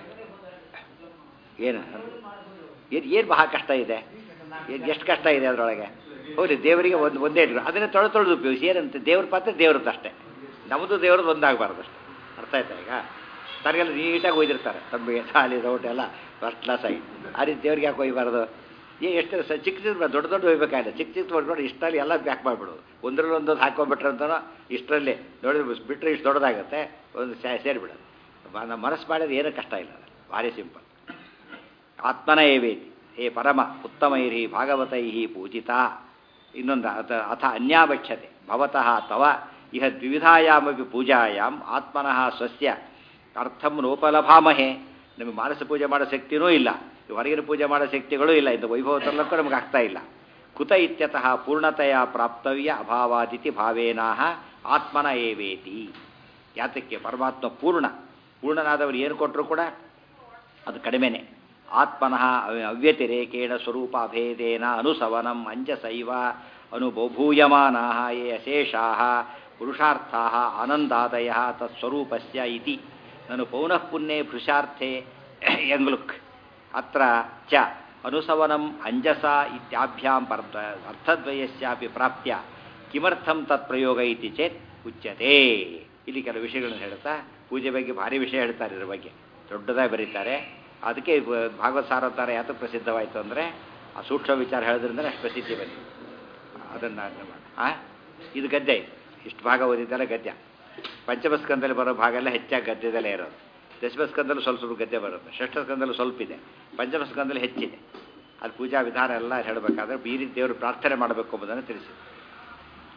ಏನು ಏನು ಏನು ಬಹಳ ಕಷ್ಟ ಇದೆ ಏನು ಎಷ್ಟು ಕಷ್ಟ ಇದೆ ಅದರೊಳಗೆ ಹೌದು ದೇವರಿಗೆ ಒಂದು ಒಂದೇ ಇಟ್ಕೊಂಡು ಅದನ್ನೇ ತೊಳೆದು ತೊಳೆದು ಉಪಯೋಗಿಸಿ ಏನಂತೆ ದೇವ್ರ ಪಾತ್ರ ದೇವ್ರದ್ದು ಅಷ್ಟೇ ನಮ್ಮದು ದೇವ್ರದ್ದು ಒಂದಾಗಬಾರ್ದು ಅಷ್ಟೇ ಅರ್ಥ ಆಯ್ತಾ ಈಗ ತನಗೆಲ್ಲ ನೀಟಾಗಿ ಒಯ್ದಿರ್ತಾರೆ ತಮ್ಮಿಗೆ ಸಾಲಿ ರೌಟ್ ಎಲ್ಲ ಫಸ್ಟ್ ಕ್ಲಾಸ್ ಆಗಿ ಆ ರೀತಿ ದೇವ್ರಿಗೆ ಯಾಕೆ ಒಯ್ಬಾರ್ದು ಏ ಎಷ್ಟು ಸ ಚಿಕ್ಕ ಚಿಕ್ಕ ದೊಡ್ಡ ದೊಡ್ಡ ಒಯ್ಬೇಕಾಗಿಲ್ಲ ಚಿಕ್ಕ ಚಿಕ್ಕ ಹೊಡ್ಕೊಂಡು ಇಷ್ಟರಲ್ಲಿ ಎಲ್ಲ ಬ್ಯಾಕ್ ಮಾಡಿಬಿಡೋದು ಒಂದರಲ್ಲಿ ಒಂದೊಂದು ಹಾಕೊಂಡ್ಬಿಟ್ರೆ ಅಂತನೋ ಇಷ್ಟರಲ್ಲಿ ನೋಡಿ ಬಿಟ್ಟರೆ ಇಷ್ಟು ದೊಡ್ಡದಾಗುತ್ತೆ ಒಂದು ಸೇರಿಬಿಡೋದು ನಮ್ಮ ಮನಸ್ಸು ಮಾಡೋದು ಏನೂ ಕಷ್ಟ ಇಲ್ಲ ಅದು. ಭಾರಿ ಸಿಂಪಲ್ ಆತ್ಮನ ಏವೇತಿ ಹೇ ಪರಮ ಉತ್ತಮೈರಿ ಭಾಗವತೈ ಪೂಜಿತ ಇನ್ನೊಂದು ಅಥ ಅಥ ಅನ್ಯಾವಕ್ಷತೆ ಭವತಃ ತವ ಇಹ ದ್ವಿವಿಧಾಯಾಮಪಿ ಪೂಜಾಯಾಮ್ ಆತ್ಮನಃ ಸ್ವಸ್ಯ ಅರ್ಥಂ ನೋಪಲಭಾಮಹೆ ನಮಗೆ ಮಾನಸ ಪೂಜೆ ಮಾಡೋ ಶಕ್ತಿನೂ ಇಲ್ಲ ಈ ಹೊರಗಿನ ಪೂಜೆ ಮಾಡೋ ಶಕ್ತಿಗಳೂ ಇಲ್ಲ ಇದು ವೈಭವ ತರಲಕ್ಕೂ ನಮಗೆ ಆಗ್ತಾ ಇಲ್ಲ ಕುತ ಇತ್ಯತಃ ಪೂರ್ಣತೆಯ ಪ್ರಾಪ್ತವ್ಯ ಅಭಾವಾದಿತಿ ಭಾವೇನಾಹ ಆತ್ಮನ ಏವೇತಿ ಯಾತಕ್ಕೆ ಪರಮಾತ್ಮ ಪೂರ್ಣ ಪೂರ್ಣನಾದವರು ಏನು ಕೊಟ್ಟರು ಕೂಡ ಅದು ಕಡಿಮೆನೆ ಆತ್ಮನಃ ಅವ್ಯತಿರೇಕೇಣ ಸ್ವರೂಪ ಅಭೇದೇನ ಅನುಸವನಂ ಅಂಜಸೈವ ಅನುಬಭೂಯಮಾನಾ ಯೇ ಅಶೇಷಾ ಪುರುಷಾರ್ಥಾ ಆನಂದಾದಯ ತತ್ಸ್ವರೂಪಸ್ಯ ಇತಿ ನಾನು ಪೌನಃ ಪುಣ್ಯೆ ಪುರುಷಾರ್ಥೆ ಯಂಗ್ಲುಕ್ ಅತ್ರ ಚ ಅನುಸವನಂ ಅಂಜಸ ಇತ್ಯಾಭ್ಯಾಂ ಪರ್ಧ ಅರ್ಥದ್ವಯಸ್ಯಾಪಿ ಪ್ರಾಪ್ತ್ಯ ಕಿಮರ್ಥಂ ತತ್ ಪ್ರಯೋಗ ಇತಿ ಚೇತ್ ಉಚ್ಯತೆ ಇಲ್ಲಿ ಕೆಲವು ವಿಷಯಗಳನ್ನು ಹೇಳ್ತಾ ಪೂಜೆ ಬಗ್ಗೆ ಭಾರಿ ವಿಷಯ ಹೇಳ್ತಾರೆ ಇದ್ರ ಬಗ್ಗೆ ದೊಡ್ಡದಾಗಿ ಬರೀತಾರೆ ಅದಕ್ಕೆ ಬ- ಭಾಗವತ ಸಾರೋದ್ಧಾರ ಯಾತ ಪ್ರಸಿದ್ಧವಾಯಿತು ಅಂದರೆ ಆ ಸೂಕ್ಷ್ಮ ವಿಚಾರ ಹೇಳೋದ್ರಿಂದ ಅಷ್ಟು ಪ್ರಸಿದ್ಧಿ ಬಂದಿದೆ ಅದನ್ನು ಆ ಇದು ಗದ್ಯ ಇದು ಇಷ್ಟು ಭಾಗ ಓದಿದ್ದಲ್ಲ ಗದ್ಯ ಪಂಚಮಸ್ಕಂದಲ್ಲಿ ಬರೋ ಭಾಗ ಎಲ್ಲ ಹೆಚ್ಚಾಗಿ ಗದ್ಯದಲ್ಲೇ ಇರೋದು ದಶಮಸ್ಕಂದಲ್ಲೂ ಸ್ವಲ್ಪ ಸ್ವಲ್ಪ ಗದ್ಯ ಬರುತ್ತೆ ಷಷ್ಠಸ್ಕಂದಲ್ಲೂ ಸ್ವಲ್ಪ ಇದೆ ಪಂಚಮಸ್ಕಂದಲ್ಲಿ ಹೆಚ್ಚಿದೆ ಅದು ಪೂಜಾ ವಿಧಾನ ಎಲ್ಲ ಹೇಳಬೇಕಾದ್ರೆ ಈ ರೀತಿ ದೇವರು ಪ್ರಾರ್ಥನೆ ಮಾಡಬೇಕು ಎಂಬುದನ್ನು ತಿಳಿಸಿದೆ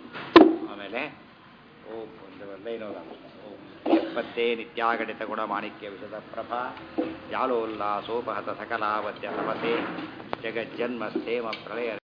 ಆಮೇಲೆ ಓಂ ಒಂದು ಲೈನ್ ಓದೋಣ ಓಂ ಎಪ್ಪತ್ತೇ ನಿತ್ಯಾಗಣಿತ ಗುಣಮಾಣಿಕ್ಯ ವಿಶದ ಪ್ರಭಾ ಜಾಲೋಲ್ಲಾಸೋಪಹತ ಸಕಲಾವತ್ಯ ನಮತೆ ಜಗಜ್ಜನ್ಮ ಸ್ಥೇಮ ಪ್ರಳಯ